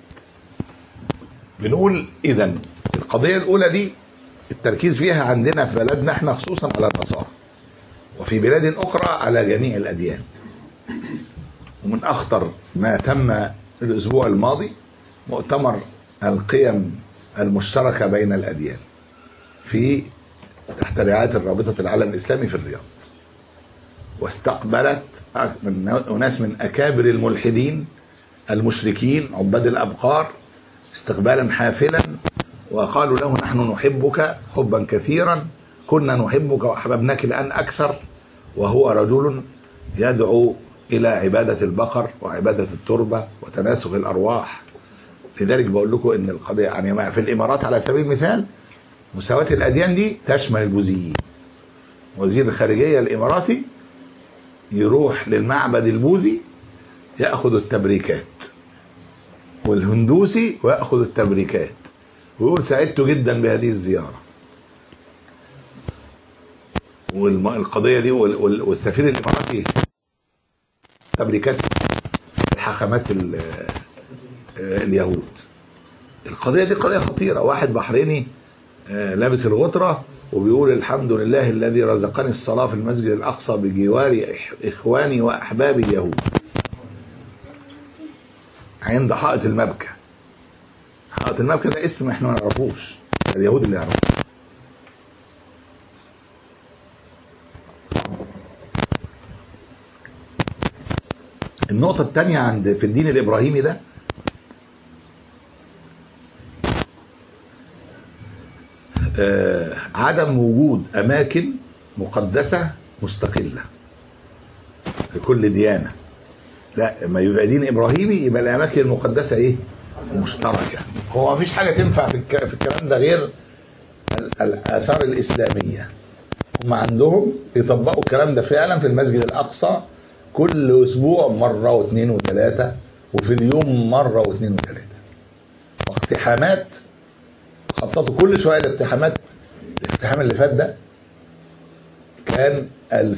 بنقول اذا القضيه الاولى دي التركيز فيها عندنا في بلدنا احنا خصوصا على النصارى وفي بلاد اخرى على جميع الاديان ومن اخطر ما تم الاسبوع الماضي مؤتمر القيم المشتركه بين الاديان في تحت رعايه الرابطه العالم الاسلامي في الرياض واستقبلت من اناس من اكابر الملحدين المشركين عباد الابقار استقبالا حافلا وقالوا له نحن نحبك حبا كثيرا كنا نحبك واحببناك الان اكثر وهو رجل يدعو الى عباده البقر وعباده التربه وتناسخ الارواح لذلك بقول لكم ان القضيه يعني ما في الامارات على سبيل المثال مساواه الاديان دي تشمل البوذيين وزير الخارجيه الاماراتي يروح للمعبد البوذي ياخذ التبريكات والهندوسي وياخذ التبريكات ويقول سعدت جدا بهذه الزياره والقضيه دي وال- وال- والسفير الاماراتي تبريكات الحاخامات ال- آه، اليهود القضيه دي قضيه خطيره واحد بحريني آه، لابس الغطره وبيقول الحمد لله الذي رزقني الصلاه في المسجد الاقصى بجوار إح- اخواني واحبابي اليهود عند حائط المبكى حائط المبكى ده اسم احنا ما نعرفوش اليهود اللي يعرفوه النقطة الثانية عند في الدين الإبراهيمي ده آه عدم وجود أماكن مقدسة مستقلة في كل ديانة لا ما يبقى دين إبراهيمي يبقى الأماكن المقدسة إيه؟ مشتركة هو ما فيش حاجة تنفع في, الك... في الكلام ده غير ال- الآثار الإسلامية هم عندهم يطبقوا الكلام ده فعلا في المسجد الأقصى كل أسبوع مرة واثنين وثلاثة وفي اليوم مرة واثنين وثلاثة واقتحامات خططوا كل شوية الاقتحامات الاقتحام اللي فات ده كان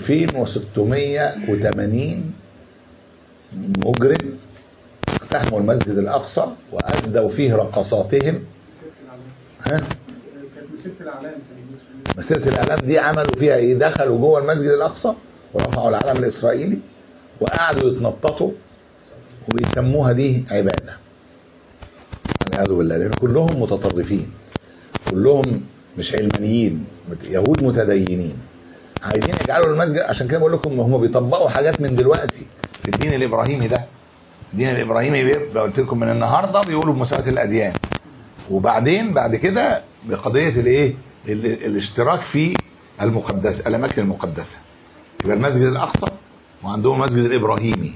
2680 مجرم اقتحموا المسجد الأقصى وأدوا فيه رقصاتهم ها كانت مسيره الاعلام تقريبا مسيرة الإعلام دي عملوا فيها إيه؟ دخلوا جوه المسجد الأقصى ورفعوا العلم الإسرائيلي وقعدوا يتنططوا وبيسموها دي عبادة. والعياذ بالله لأن كلهم متطرفين. كلهم مش علمانيين مت- يهود متدينين. عايزين يجعلوا المسجد عشان كده بقول لكم هم بيطبقوا حاجات من دلوقتي في الدين الإبراهيمي ده. الدين الإبراهيمي بيبقى قلت لكم من النهارده بيقولوا بمساواة الأديان. وبعدين بعد كده بقضيه الايه؟ ال- الاشتراك في المقدسه الاماكن المقدسه. يبقى المسجد الاقصى وعندهم المسجد الابراهيمي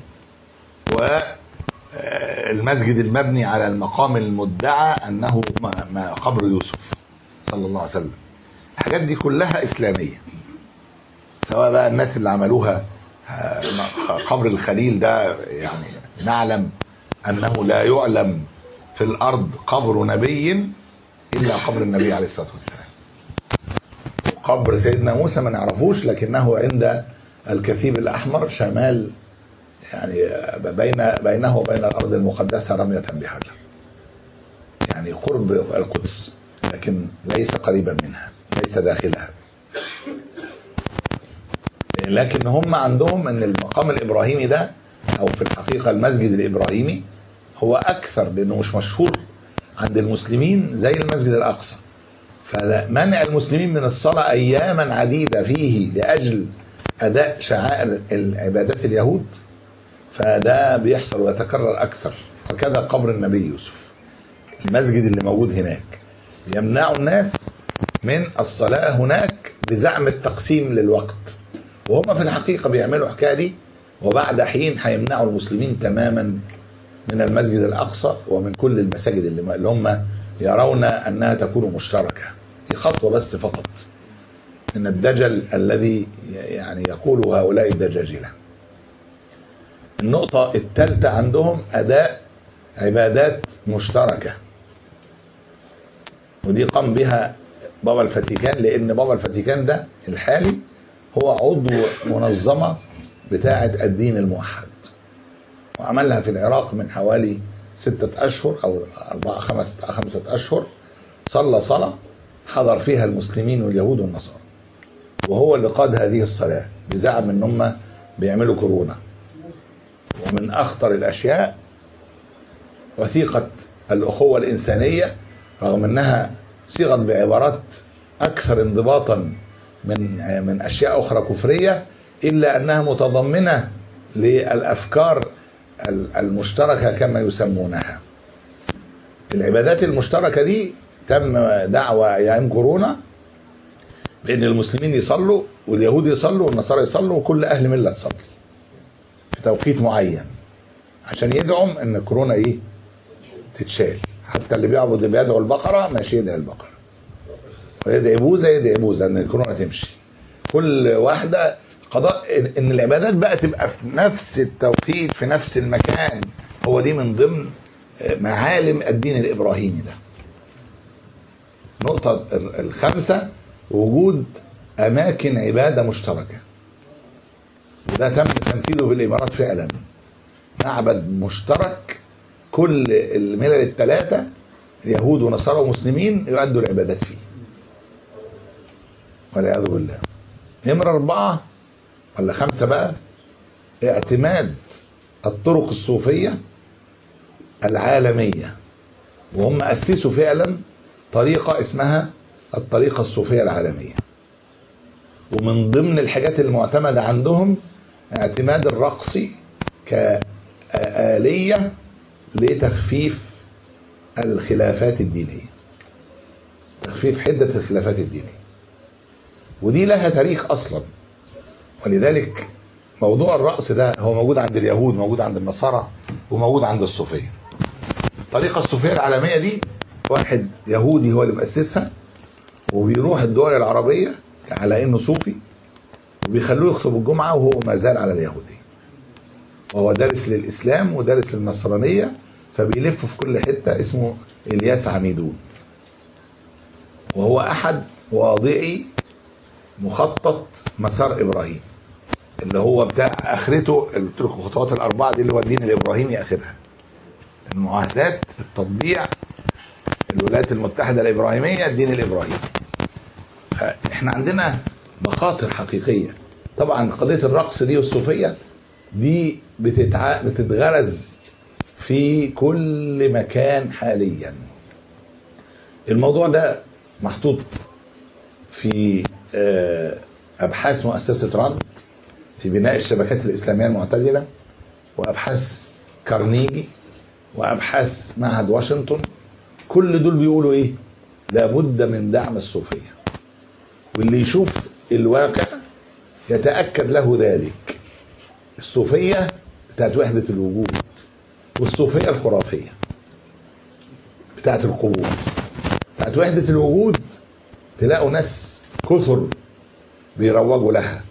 والمسجد المبني على المقام المدعى انه ما- ما قبر يوسف صلى الله عليه وسلم. الحاجات دي كلها اسلاميه. سواء بقى الناس اللي عملوها آه، قبر الخليل ده يعني نعلم انه لا يعلم في الارض قبر نبي الا قبر النبي عليه الصلاه والسلام. قبر سيدنا موسى ما نعرفوش لكنه عند الكثيب الاحمر شمال يعني بين بينه وبين الارض المقدسه رميه بحجر. يعني قرب القدس لكن ليس قريبا منها ليس داخلها. لكن هم عندهم ان المقام الابراهيمي ده او في الحقيقه المسجد الابراهيمي هو اكثر لانه مش مشهور عند المسلمين زي المسجد الاقصى فمنع المسلمين من الصلاه اياما عديده فيه لاجل اداء شعائر العبادات اليهود فده بيحصل ويتكرر اكثر وكذا قبر النبي يوسف المسجد اللي موجود هناك بيمنعوا الناس من الصلاه هناك بزعم التقسيم للوقت وهم في الحقيقه بيعملوا الحكايه دي وبعد حين هيمنعوا المسلمين تماما من المسجد الأقصى ومن كل المساجد اللي اللي هم يرون أنها تكون مشتركة دي خطوة بس فقط من الدجل الذي يعني يقول هؤلاء الدجاجلة النقطة الثالثة عندهم أداء عبادات مشتركة ودي قام بها بابا الفاتيكان لأن بابا الفاتيكان ده الحالي هو عضو منظمة بتاعة الدين الموحد وعملها في العراق من حوالي ستة أشهر أو أربعة خمسة خمسة أشهر صلى صلاة حضر فيها المسلمين واليهود والنصارى وهو اللي قاد هذه الصلاة بزعم ان هم بيعملوا كورونا ومن اخطر الاشياء وثيقة الاخوة الانسانية رغم انها صيغت بعبارات اكثر انضباطا من من اشياء اخرى كفرية الا انها متضمنة للافكار المشتركة كما يسمونها العبادات المشتركة دي تم دعوة ايام كورونا بان المسلمين يصلوا واليهود يصلوا والنصارى يصلوا وكل اهل مله تصلي في توقيت معين عشان يدعم ان الكورونا ايه تتشال حتى اللي بيعبد اللي بيدعو البقره ماشي يدعي البقره ويدعي بوذا يدعي بوذا ان الكورونا تمشي كل واحده قضاء ان العبادات بقى تبقى في نفس التوقيت في نفس المكان هو دي من ضمن معالم الدين الابراهيمي ده النقطه الخامسه وجود اماكن عباده مشتركه وده تم تنفيذه في الامارات فعلا معبد مشترك كل الملل الثلاثه اليهود ونصارى ومسلمين يؤدوا العبادات فيه والعياذ بالله نمرة أربعة ولا خمسة بقى اعتماد الطرق الصوفية العالمية وهم أسسوا فعلا طريقة اسمها الطريقة الصوفية العالمية ومن ضمن الحاجات المعتمدة عندهم اعتماد الرقص كآلية لتخفيف الخلافات الدينية تخفيف حدة الخلافات الدينية ودي لها تاريخ أصلا ولذلك موضوع الرقص ده هو موجود عند اليهود موجود عند النصارى وموجود عند الصوفية الطريقة الصوفية العالمية دي واحد يهودي هو اللي مؤسسها وبيروح الدول العربية على انه صوفي وبيخلوه يخطب الجمعة وهو ما زال على اليهودية وهو دارس للإسلام ودارس للنصرانية فبيلف في كل حتة اسمه إلياس عميدون وهو أحد واضعي مخطط مسار إبراهيم اللي هو بتاع آخرته قلت لكم الخطوات الأربعة دي اللي هو الدين الإبراهيمي آخرها المعاهدات التطبيع الولايات المتحدة الإبراهيمية الدين الإبراهيمي احنا عندنا مخاطر حقيقية طبعا قضية الرقص دي والصوفية دي بتتع... بتتغرز في كل مكان حاليا الموضوع ده محطوط في أبحاث مؤسسة رد في بناء الشبكات الإسلامية المعتدلة وأبحاث كارنيجي وأبحاث معهد واشنطن كل دول بيقولوا إيه لابد من دعم الصوفية واللي يشوف الواقع يتأكد له ذلك الصوفية بتاعت وحدة الوجود والصوفية الخرافية بتاعت القبور بتاعت وحدة الوجود تلاقوا ناس كثر بيروجوا لها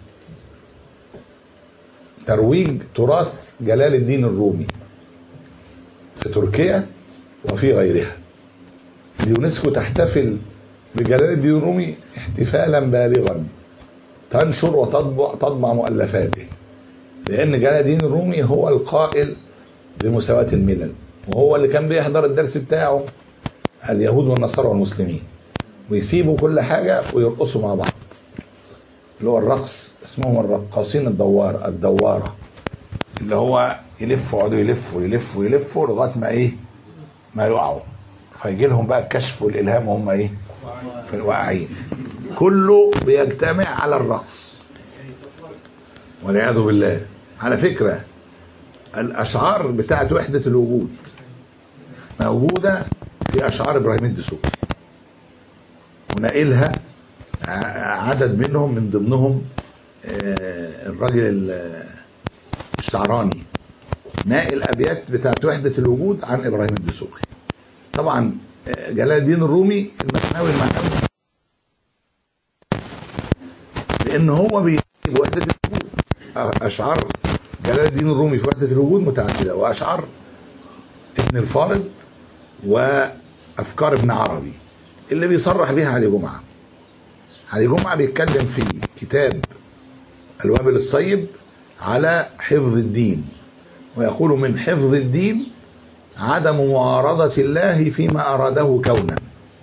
ترويج تراث جلال الدين الرومي في تركيا وفي غيرها اليونسكو تحتفل بجلال الدين الرومي احتفالا بالغا تنشر وتطبع تطبع مؤلفاته لان جلال الدين الرومي هو القائل بمساواة الملل وهو اللي كان بيحضر الدرس بتاعه اليهود والنصارى والمسلمين ويسيبوا كل حاجة ويرقصوا مع بعض اللي هو الرقص اسمهم الرقاصين الدوار الدوارة اللي هو يلفوا يقعدوا يلفوا يلفوا يلفوا لغاية ما ايه ما يقعوا فيجي لهم بقى الكشف والإلهام وهم ايه في الواقعين كله بيجتمع على الرقص والعياذ بالله على فكرة الأشعار بتاعت وحدة الوجود موجودة في أشعار إبراهيم الدسوقي ونقلها عدد منهم من ضمنهم الراجل الشعراني ناقل الابيات بتاعت وحده الوجود عن ابراهيم الدسوقي طبعا آه، جلال الدين الرومي المثنوي المعنوي لان هو بيجيب وحده الوجود آه، اشعار جلال الدين الرومي في وحده الوجود متعدده واشعار ابن الفارض وافكار ابن عربي اللي بيصرح بيها علي جمعه علي جمعه بيتكلم في كتاب الوابل الصيب على حفظ الدين ويقول من حفظ الدين عدم معارضة الله فيما أراده كونا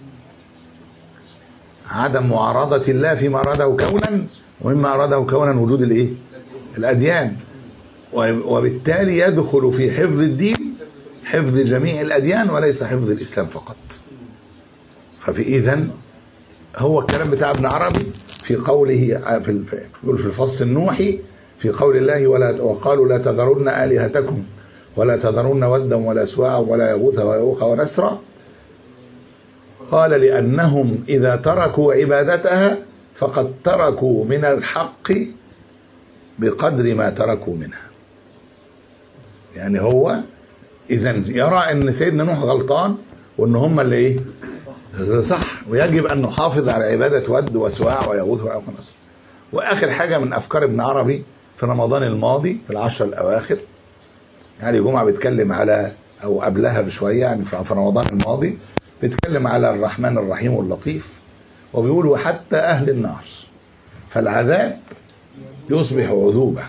عدم معارضة الله فيما أراده كونا ومما أراده كونا وجود الإيه؟ الأديان وبالتالي يدخل في حفظ الدين حفظ جميع الأديان وليس حفظ الإسلام فقط ففي إذن هو الكلام بتاع ابن عربي في قوله في ال- يقول في الفصل النوحي في قول الله ولا وقالوا لا تذرن آلهتكم ولا تذرن ودا ولا سواعا ولا يغوث ويعوق ونسرا قال لأنهم إذا تركوا عبادتها فقد تركوا من الحق بقدر ما تركوا منها يعني هو إذا يرى أن سيدنا نوح غلطان وأن هم اللي إيه صح ويجب أن نحافظ على عبادة ود وسواع ويغوث ويعوق ونسر وآخر حاجة من أفكار ابن عربي في رمضان الماضي في العشر الأواخر يعني جمعة بيتكلم على أو قبلها بشوية يعني في في رمضان الماضي بيتكلم على الرحمن الرحيم واللطيف وبيقول وحتى أهل النار فالعذاب يصبح عذوبة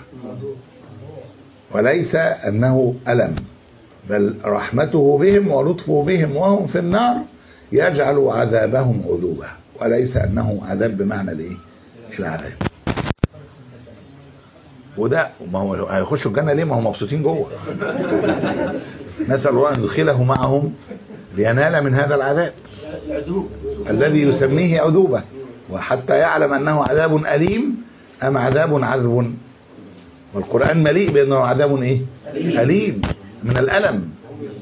وليس أنه ألم بل رحمته بهم ولطفه بهم وهم في النار يجعل عذابهم عذوبة وليس أنه عذاب بمعنى الإيه؟ العذاب وده ما هو هيخشوا الجنة ليه ما هم مبسوطين جوه نسأل الله أن يدخله معهم لينال من هذا العذاب الذي يسميه عذوبة وحتى يعلم أنه عذاب أليم أم عذاب عذب والقرآن مليء بأنه عذاب إيه أليم من الألم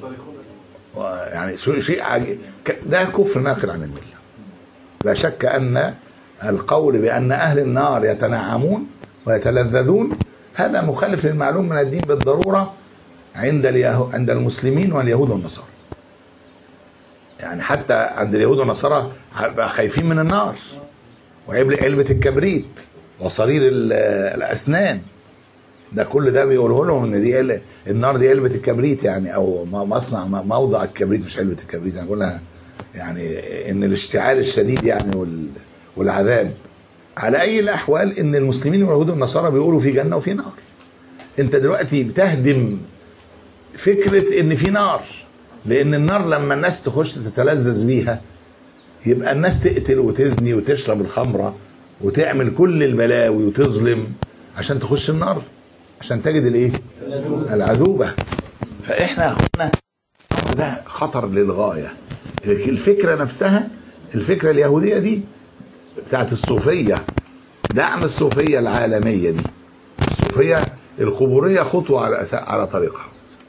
يعني شيء شيء عجيب ك- ده كفر ناقل عن المله لا شك ان القول بان اهل النار يتنعمون ويتلذذون هذا مخالف للمعلوم من الدين بالضروره عند اليهو عند المسلمين واليهود والنصارى يعني حتى عند اليهود والنصارى بقى خايفين من النار وعلبة علبة الكبريت وصرير ال- الأسنان ده كل ده بيقوله لهم ان دي عل- النار دي علبه الكبريت يعني او م- مصنع م- موضع الكبريت مش علبه الكبريت انا بقولها يعني ان الاشتعال الشديد يعني وال- والعذاب على اي الاحوال ان المسلمين واليهود والنصارى بيقولوا في جنه وفي نار انت دلوقتي بتهدم فكره ان في نار لان النار لما الناس تخش تتلذذ بيها يبقى الناس تقتل وتزني وتشرب الخمره وتعمل كل البلاوي وتظلم عشان تخش النار عشان تجد الايه العذوبه فاحنا يا اخوانا ده خطر للغايه الفكره نفسها الفكره اليهوديه دي بتاعت الصوفيه دعم الصوفيه العالميه دي الصوفيه القبوريه خطوه على أسا- على طريقها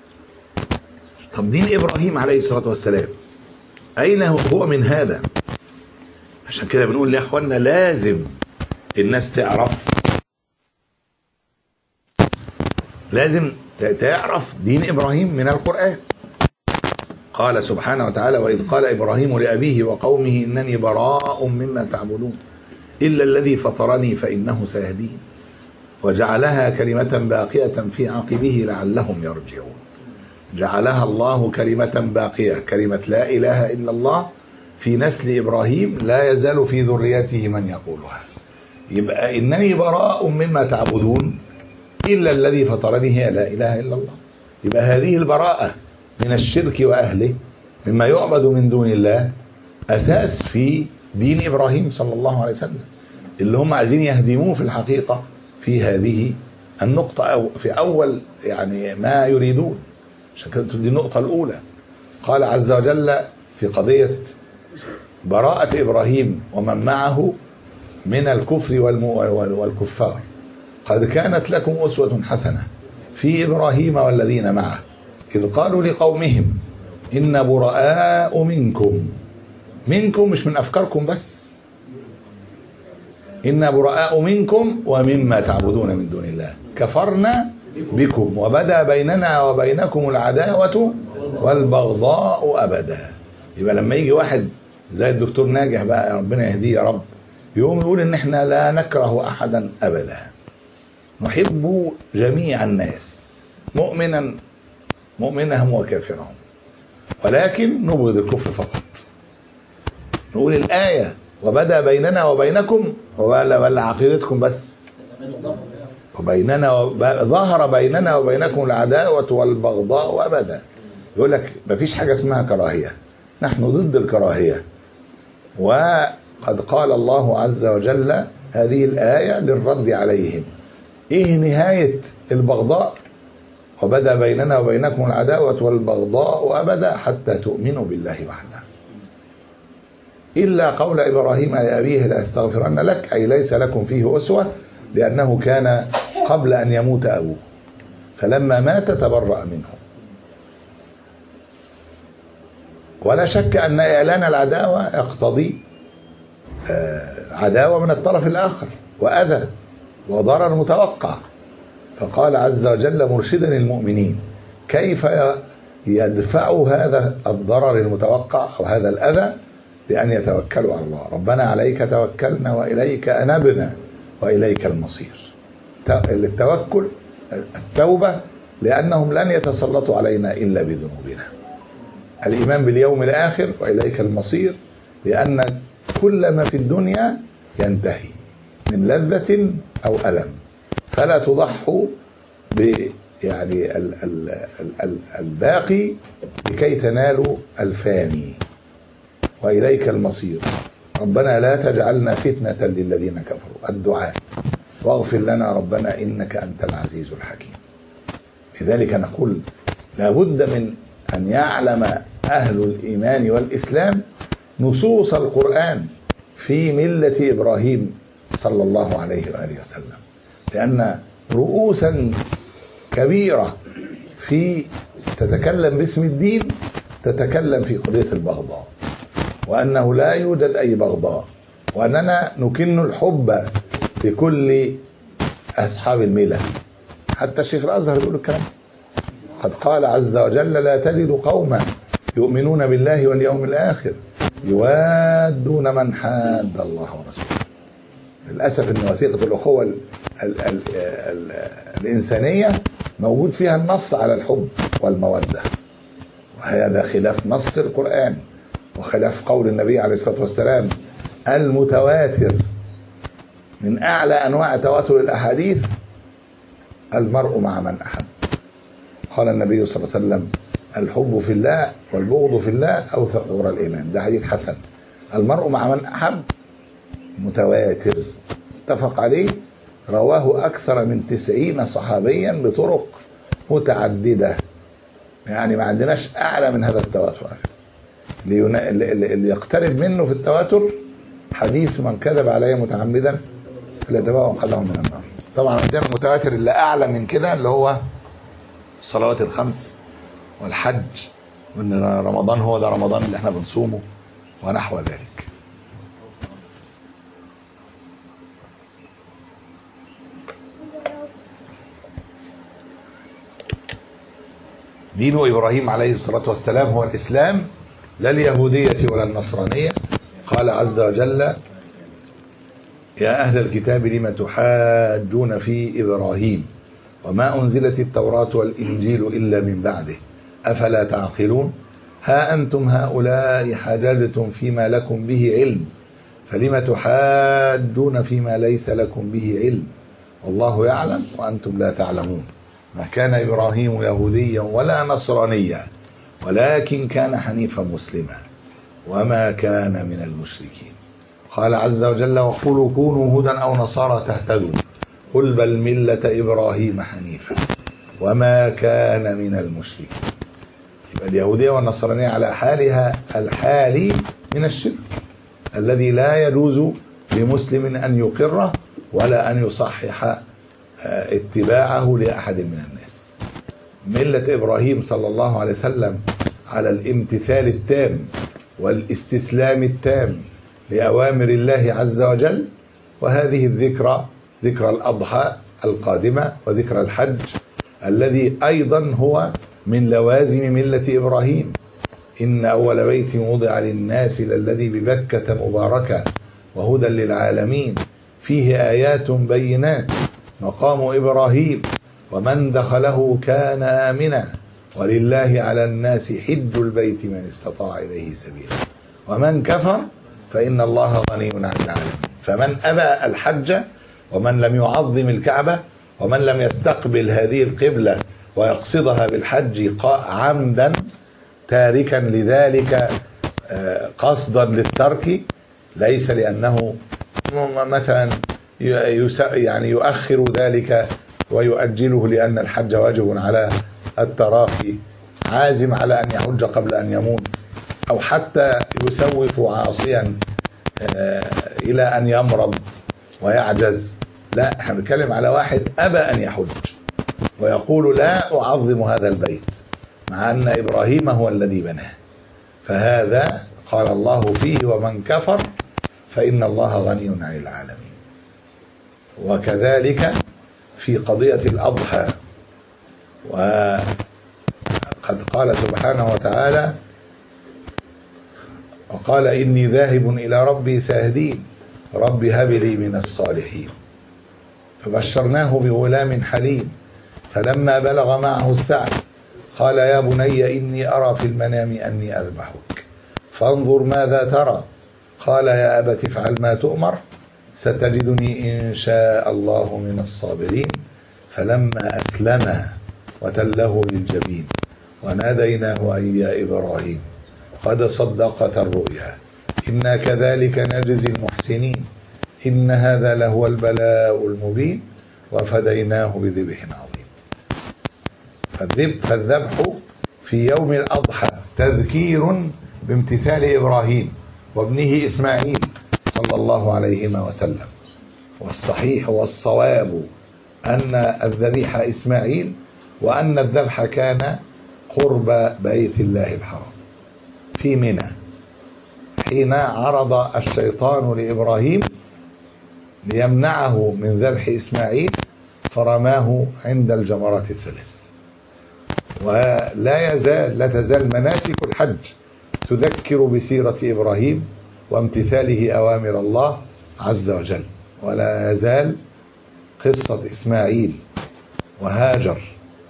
طب دين ابراهيم عليه الصلاه والسلام اين هو هو من هذا عشان كده بنقول يا اخوانا لازم الناس تعرف لازم ت- تعرف دين ابراهيم من القران قال سبحانه وتعالى واذ قال ابراهيم لابيه وقومه انني براء مما تعبدون الا الذي فطرني فانه سيهدين وجعلها كلمه باقيه في عقبه لعلهم يرجعون جعلها الله كلمه باقيه كلمه لا اله الا الله في نسل ابراهيم لا يزال في ذريته من يقولها يبقى انني براء مما تعبدون الا الذي فطرني هي لا اله الا الله يبقى هذه البراءه من الشرك واهله مما يعبد من دون الله اساس في دين ابراهيم صلى الله عليه وسلم اللي هم عايزين يهدموه في الحقيقه في هذه النقطه او في اول يعني ما يريدون عشان كده دي النقطه الاولى قال عز وجل في قضيه براءه ابراهيم ومن معه من الكفر والم- وال- والكفار قد كانت لكم أسوة حسنة في إبراهيم والذين معه إذ قالوا لقومهم إن براء منكم منكم مش من أفكاركم بس إن براء منكم ومما تعبدون من دون الله كفرنا بكم وبدا بيننا وبينكم العداوة والبغضاء أبدا يبقى لما يجي واحد زي الدكتور ناجح بقى ربنا يهديه يا رب يقوم يقول ان احنا لا نكره احدا ابدا نحب جميع الناس مؤمنا مؤمنهم وكافرهم ولكن نبغض الكفر فقط نقول الآية وبدا بيننا وبينكم ولا ولا عقيدتكم بس وبيننا وب... ظهر بيننا وبينكم العداوة والبغضاء أبدا يقول لك مفيش حاجة اسمها كراهية نحن ضد الكراهية وقد قال الله عز وجل هذه الآية للرد عليهم إيه نهاية البغضاء وبدا بيننا وبينكم العداوة والبغضاء أبدا حتى تؤمنوا بالله وحده إلا قول إبراهيم لأبيه لأستغفرن لك أي ليس لكم فيه أسوة لأنه كان قبل أن يموت أبوه فلما مات تبرأ منه ولا شك أن إعلان العداوة يقتضي آه، عداوة من الطرف الآخر وأذى وضرر متوقع فقال عز وجل مرشدا المؤمنين كيف ي- يدفعوا هذا الضرر المتوقع أو هذا الأذى بأن يتوكلوا على الله ربنا عليك توكلنا وإليك أنبنا وإليك المصير ت- التوكل التوبة لأنهم لن يتسلطوا علينا إلا بذنوبنا الإيمان باليوم الآخر وإليك المصير لأن كل ما في الدنيا ينتهي من لذة أو ألم فلا تضحوا ب يعني ال ال ال ال الباقي لكي تنالوا الفاني وإليك المصير ربنا لا تجعلنا فتنة للذين كفروا الدعاء واغفر لنا ربنا إنك أنت العزيز الحكيم لذلك نقول لابد من أن يعلم أهل الإيمان والإسلام نصوص القرآن في ملة إبراهيم صلى الله عليه وآله وسلم لأن رؤوسا كبيرة في تتكلم باسم الدين تتكلم في قضية البغضاء وأنه لا يوجد أي بغضاء وأننا نكن الحب لكل أصحاب الملل حتى الشيخ الأزهر يقول الكلام قد قال عز وجل لا تجد قوما يؤمنون بالله واليوم الآخر يوادون من حاد الله ورسوله للأسف أن وثيقة الأخوة ال ال ال ال الإنسانية موجود فيها النص على الحب والمودة وهذا خلاف نص القرآن وخلاف قول النبي عليه الصلاة والسلام المتواتر من أعلى أنواع تواتر الأحاديث المرء مع من أحب قال النبي صلى الله عليه وسلم الحب في الله والبغض في الله أوثق غر الإيمان ده حديث حسن المرء مع من أحب متواتر اتفق عليه رواه أكثر من تسعين صحابيا بطرق متعددة يعني ما عندناش أعلى من هذا التواتر اللي, ينا... اللي, اللي اللي يقترب منه في التواتر حديث من كذب علي متعمدا فليتبوأ مقعده من النار طبعا عندنا المتواتر اللي أعلى من كده اللي هو الصلوات الخمس والحج وان رمضان هو ده رمضان اللي احنا بنصومه ونحو ذلك دين ابراهيم عليه الصلاه والسلام هو الاسلام لا اليهوديه ولا النصرانيه قال عز وجل يا اهل الكتاب لم تحاجون في ابراهيم وما أنزلت التوراة والإنجيل إلا من بعده أفلا تعقلون ها أنتم هؤلاء حاججتم فيما لكم به علم فلم تحاجون فيما ليس لكم به علم والله يعلم وأنتم لا تعلمون ما كان إبراهيم يهوديا ولا نصرانيا ولكن كان حنيفا مسلما وما كان من المشركين قال عز وجل وقولوا كونوا هدى أو نصارى تهتدوا قل بل ملة إبراهيم حنيفا وما كان من المشركين يبقى اليهودية والنصرانية على حالها الحالي من الشرك الذي لا يجوز لمسلم أن يقره ولا أن يصحح آه، اتباعه لأحد من الناس ملة إبراهيم صلى الله عليه وسلم على الامتثال التام والاستسلام التام لأوامر الله عز وجل وهذه الذكرى ذكرى الأضحى القادمة وذكرى الحج الذي أيضا هو من لوازم ملة إبراهيم إن أول بيت وضع للناس للذي ببكة مباركة وهدى للعالمين فيه آيات بينات مقام إبراهيم ومن دخله كان آمنا ولله على الناس حج البيت من استطاع إليه سبيلا ومن كفر فإن الله غني عن العالمين فمن أبى الحج ومن لم يعظم الكعبة ومن لم يستقبل هذه القبلة ويقصدها بالحج قا- عمدا تاركا لذلك آه، قصدا للترك ليس لأنه م- مثلا ي- يس- يعني يؤخر ذلك ويؤجله لأن الحج واجب على التراخي عازم على أن يحج قبل أن يموت أو حتى يسوف عاصيا آه، إلى أن يمرض ويعجز لا احنا بنتكلم على واحد أبى أن يحج ويقول لا أعظم هذا البيت مع أن إبراهيم هو الذي بناه فهذا قال الله فيه ومن كفر فإن الله غني عن العالمين وكذلك في قضية الأضحى وقد قال سبحانه وتعالى وقال إني ذاهب إلى ربي ساهدين رب هب لي من الصالحين فبشرناه بغلام حليم فلما بلغ معه السعي قال يا بني إني أرى في المنام أني أذبحك فانظر ماذا ترى قال يا أبت افعل ما تؤمر ستجدني إن شاء الله من الصابرين فلما أسلما وتله للجبين وناديناه أن يا إبراهيم قد صدقت الرؤيا إنا كذلك نجزي المحسنين إن هذا لهو البلاء المبين وفديناه بذبح عظيم فالذب- فالذبح في يوم الأضحى تذكير بامتثال إبراهيم وابنه إسماعيل صلى الله عليهما وسلم والصحيح والصواب أن الذبيح إسماعيل وأن الذبح كان قرب بيت الله الحرام في منى حين عرض الشيطان لإبراهيم ليمنعه من ذبح إسماعيل فرماه عند الجمرات الثلاث ولا يزال لا تزال مناسك الحج تذكر بسيرة إبراهيم وامتثاله أوامر الله عز وجل ولا يزال قصة إسماعيل وهاجر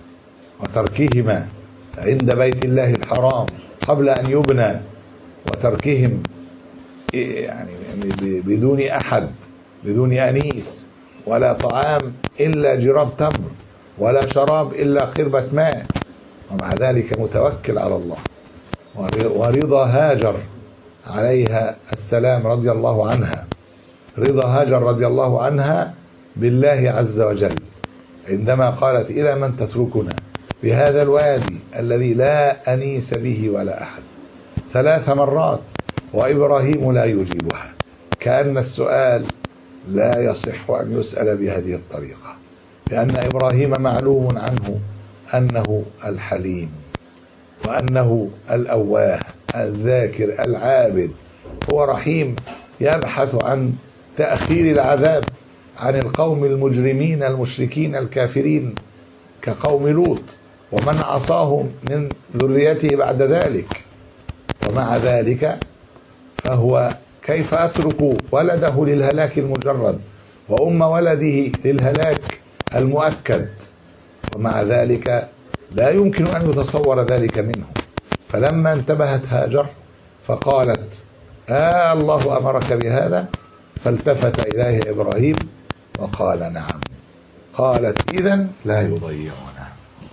وتركهما عند بيت الله الحرام قبل أن يبنى وتركهم يعني بدون أحد بدون أنيس ولا طعام إلا جراب تمر ولا شراب إلا خربة ماء ومع ذلك متوكل على الله ورضا هاجر عليها السلام رضي الله عنها رضا هاجر رضي الله عنها بالله عز وجل عندما قالت إلى من تتركنا بهذا الوادي الذي لا أنيس به ولا أحد ثلاث مرات وإبراهيم لا يجيبها كأن السؤال لا يصح أن يسأل بهذه الطريقة لأن إبراهيم معلوم عنه أنه الحليم وأنه الأواه الذاكر العابد هو رحيم يبحث عن تأخير العذاب عن القوم المجرمين المشركين الكافرين كقوم لوط ومن عصاهم من ذريته بعد ذلك ومع ذلك فهو كيف أترك ولده للهلاك المجرد وأم ولده للهلاك المؤكد ومع ذلك لا يمكن أن يتصور ذلك منه فلما انتبهت هاجر فقالت آه الله أمرك بهذا فالتفت إليه إبراهيم وقال نعم قالت إذا لا يضيعنا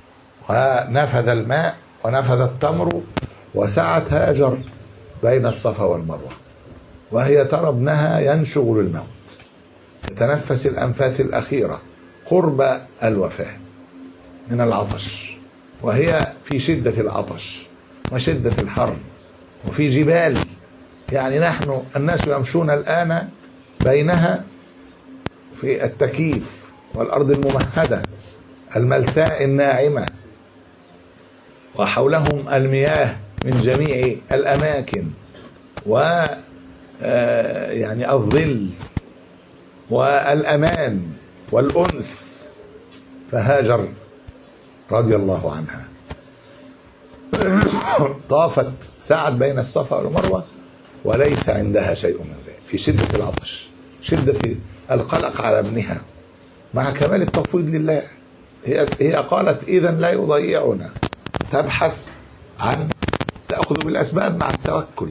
ونفذ الماء ونفذ التمر وسعت هاجر بين الصفا والمروة وهي ترى ابنها ينشغل الموت يتنفس الأنفاس الأخيرة قرب الوفاة من العطش وهي في شدة العطش وشدة الحر وفي جبال يعني نحن الناس يمشون الآن بينها في التكييف والأرض الممهدة الملساء الناعمة وحولهم المياه من جميع الأماكن و يعني الظل والأمان والأنس فهاجر رضي الله عنها طافت سعت بين الصفا والمروة وليس عندها شيء من ذلك في شدة العطش شدة القلق على ابنها مع كمال التفويض لله هي هي قالت إذا لا يضيعنا تبحث عن تأخذ بالأسباب مع التوكل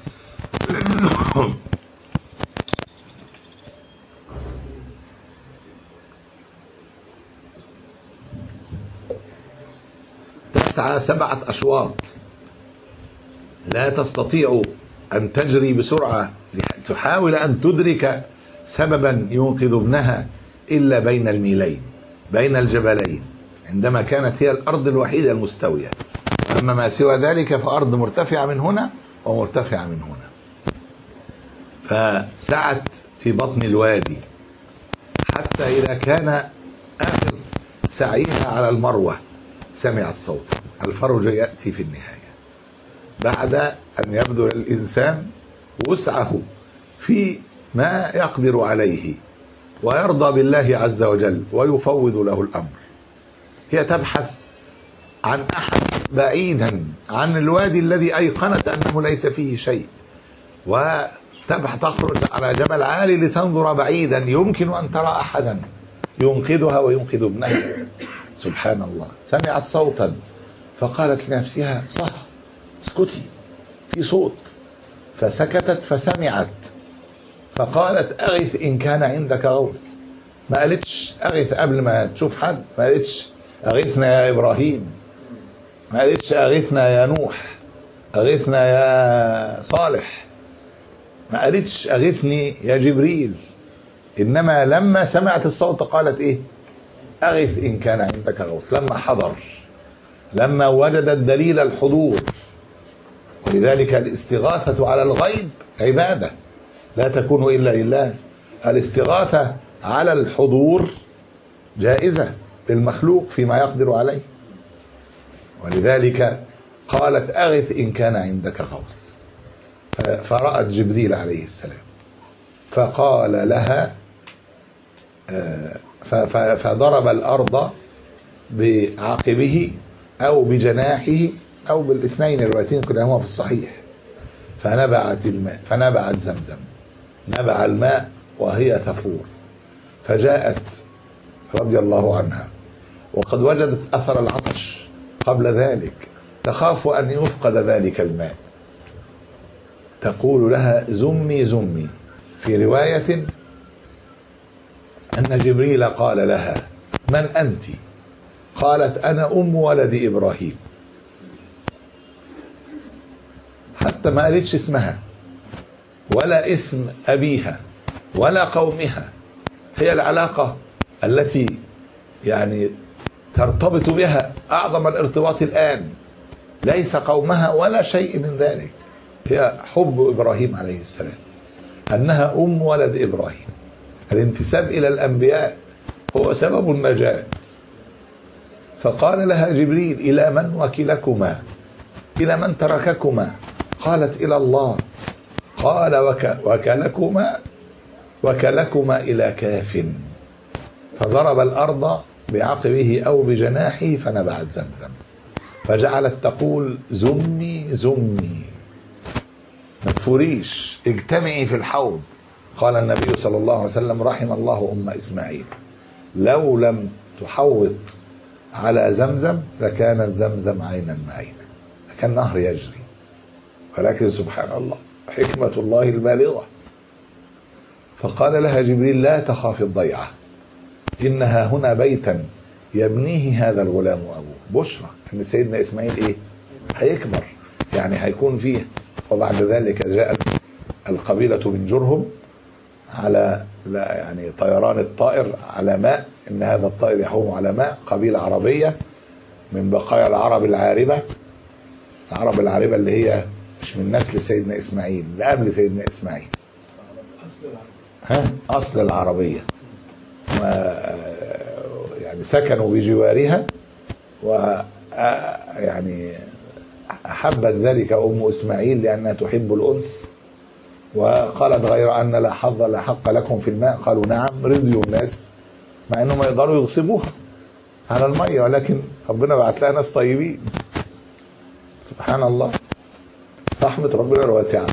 تسعى سبعة أشواط لا تستطيع أن تجري بسرعة تحاول أن تدرك سببا ينقذ ابنها إلا بين الميلين بين الجبلين عندما كانت هي الأرض الوحيدة المستوية أما ما سوى ذلك فأرض مرتفعة من هنا ومرتفعة من هنا فسعت في بطن الوادي حتى إذا كان آخر سعيها على المروة سمعت صوتا الفرج يأتي في النهاية بعد أن يبذل الإنسان وسعه في ما يقدر عليه ويرضى بالله عز وجل ويفوض له الأمر هي تبحث عن أحد بعيدا عن الوادي الذي أيقنت أنه ليس فيه شيء وتبحث تخرج على جبل عالي لتنظر بعيدا يمكن أن ترى أحدا ينقذها وينقذ ابنها سبحان الله سمعت صوتا فقالت لنفسها صح اسكتي في صوت فسكتت فسمعت فقالت أغث إن كان عندك غوث ما قالتش أغث قبل ما تشوف حد ما قالتش أغثنا يا إبراهيم ما قالتش أغثنا يا نوح أغثنا يا صالح ما قالتش أغثني يا جبريل إنما لما سمعت الصوت قالت إيه أغث إن كان عندك غوث لما حضر لما وجدت دليل الحضور ولذلك الاستغاثة على الغيب عبادة لا تكون إلا لله الاستغاثة على الحضور جائزة للمخلوق فيما يقدر عليه ولذلك قالت أغث إن كان عندك غوث فرأت جبريل عليه السلام فقال لها فضرب الأرض بعقبه أو بجناحه أو بالاثنين الروايتين كلاهما في الصحيح فنبعت الماء فنبعت زمزم نبع الماء وهي تفور فجاءت رضي الله عنها وقد وجدت أثر العطش قبل ذلك تخاف أن يفقد ذلك الماء تقول لها زمي زمي في رواية أن جبريل قال لها من أنت قالت أنا أم ولد إبراهيم حتى ما قالتش اسمها ولا اسم أبيها ولا قومها هي العلاقة التي يعني ترتبط بها أعظم الارتباط الآن ليس قومها ولا شيء من ذلك هي حب إبراهيم عليه السلام أنها أم ولد إبراهيم الانتساب إلى الأنبياء هو سبب النجاة فقال لها جبريل إلى من وكلكما إلى من ترككما قالت إلى الله قال وك وكلكما وكلكما إلى كاف فضرب الأرض بعقبه أو بجناحه فنبعت زمزم فجعلت تقول زمي زمي ما تفوريش اجتمعي في الحوض قال النبي صلى الله عليه وسلم رحم الله أم إسماعيل لو لم تحوط على زمزم لكانت زمزم عينا معينا لكان نهر يجري ولكن سبحان الله حكمة الله البالغة فقال لها جبريل لا تخافي الضيعة إنها هنا بيتا يبنيه هذا الغلام أبوه بشرى إن سيدنا إسماعيل إيه هيكبر يعني هيكون فيه وبعد ذلك جاءت القبيلة من جرهم على لا يعني طيران الطائر على ماء ان هذا الطائر يحوم على ماء قبيله عربيه من بقايا العرب العاربه العرب العاربه اللي هي مش من نسل سيدنا اسماعيل اللي قبل سيدنا اسماعيل ها اصل العربيه و يعني سكنوا بجوارها و يعني احبت ذلك ام اسماعيل لانها تحب الانس وقالت غير ان لا حظ لا حق لكم في الماء قالوا نعم رضيوا الناس مع انهم يقدروا يغصبوها على الميه ولكن ربنا بعت لها ناس طيبين سبحان الله رحمه ربنا الواسعه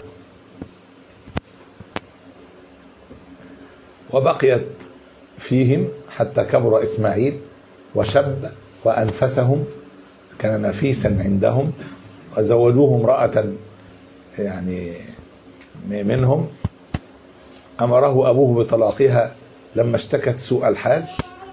وبقيت فيهم حتى كبر اسماعيل وشب وانفسهم كان نفيسا عندهم وزوجوه امراه يعني منهم امره ابوه بطلاقها لما اشتكت سوء الحال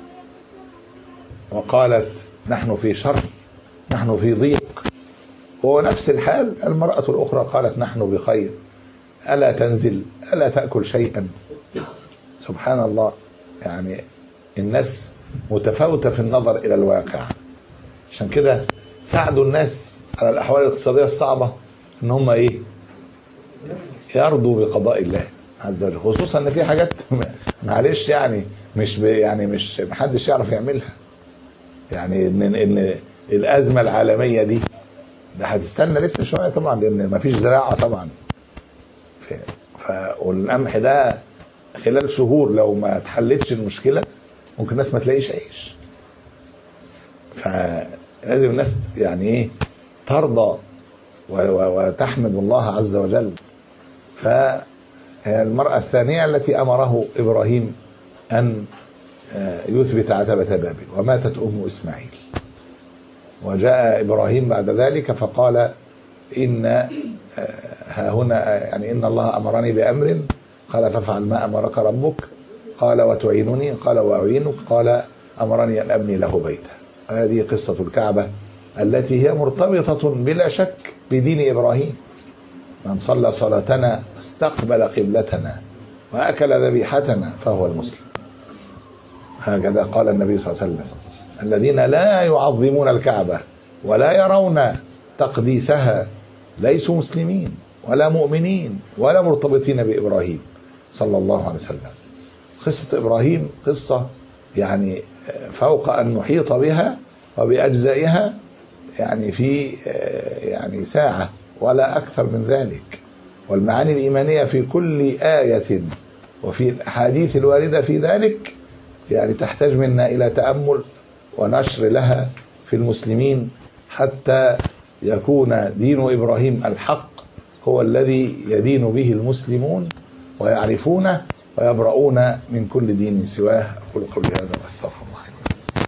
وقالت نحن في شر نحن في ضيق هو نفس الحال المرأة الأخرى قالت نحن بخير ألا تنزل ألا تأكل شيئا سبحان الله يعني الناس متفاوتة في النظر إلى الواقع عشان كده ساعدوا الناس على الأحوال الاقتصادية الصعبة إن هم إيه يرضوا بقضاء الله عز وجل خصوصا ان في حاجات معلش يعني مش ب- يعني مش محدش يعرف يعملها يعني ان ان الازمه العالميه دي ده هتستنى لسه شويه طبعا لان مفيش زراعه طبعا ف... ف... والقمح ده خلال شهور لو ما اتحلتش المشكله ممكن الناس ما تلاقيش عيش فلازم الناس يعني ايه ترضى و... و... وتحمد الله عز وجل فهي المرأة الثانية التي أمره إبراهيم أن آه، يثبت عتبة بابل وماتت أم إسماعيل وجاء إبراهيم بعد ذلك فقال إن آه، ها هنا آه، يعني إن الله أمرني بأمر قال فافعل ما أمرك ربك قال وتعينني قال وأعينك قال أمرني أن أبني له بيتا هذه قصة الكعبة التي هي مرتبطة بلا شك بدين إبراهيم من صلى صلاتنا استقبل قبلتنا وأكل ذبيحتنا فهو المسلم هكذا قال النبي صلى الله عليه وسلم الذين لا يعظمون الكعبة ولا يرون تقديسها ليسوا مسلمين ولا مؤمنين ولا مرتبطين بإبراهيم صلى الله عليه وسلم قصة إبراهيم قصة يعني فوق أن نحيط بها وبأجزائها يعني في يعني ساعة ولا أكثر من ذلك والمعاني الإيمانية في كل آية وفي الأحاديث الواردة في ذلك يعني تحتاج منا إلى تأمل ونشر لها في المسلمين حتى يكون دين إبراهيم الحق هو الذي يدين به المسلمون ويعرفونه ويبرؤون من كل دين سواه أقول قولي هذا وأستغفر الله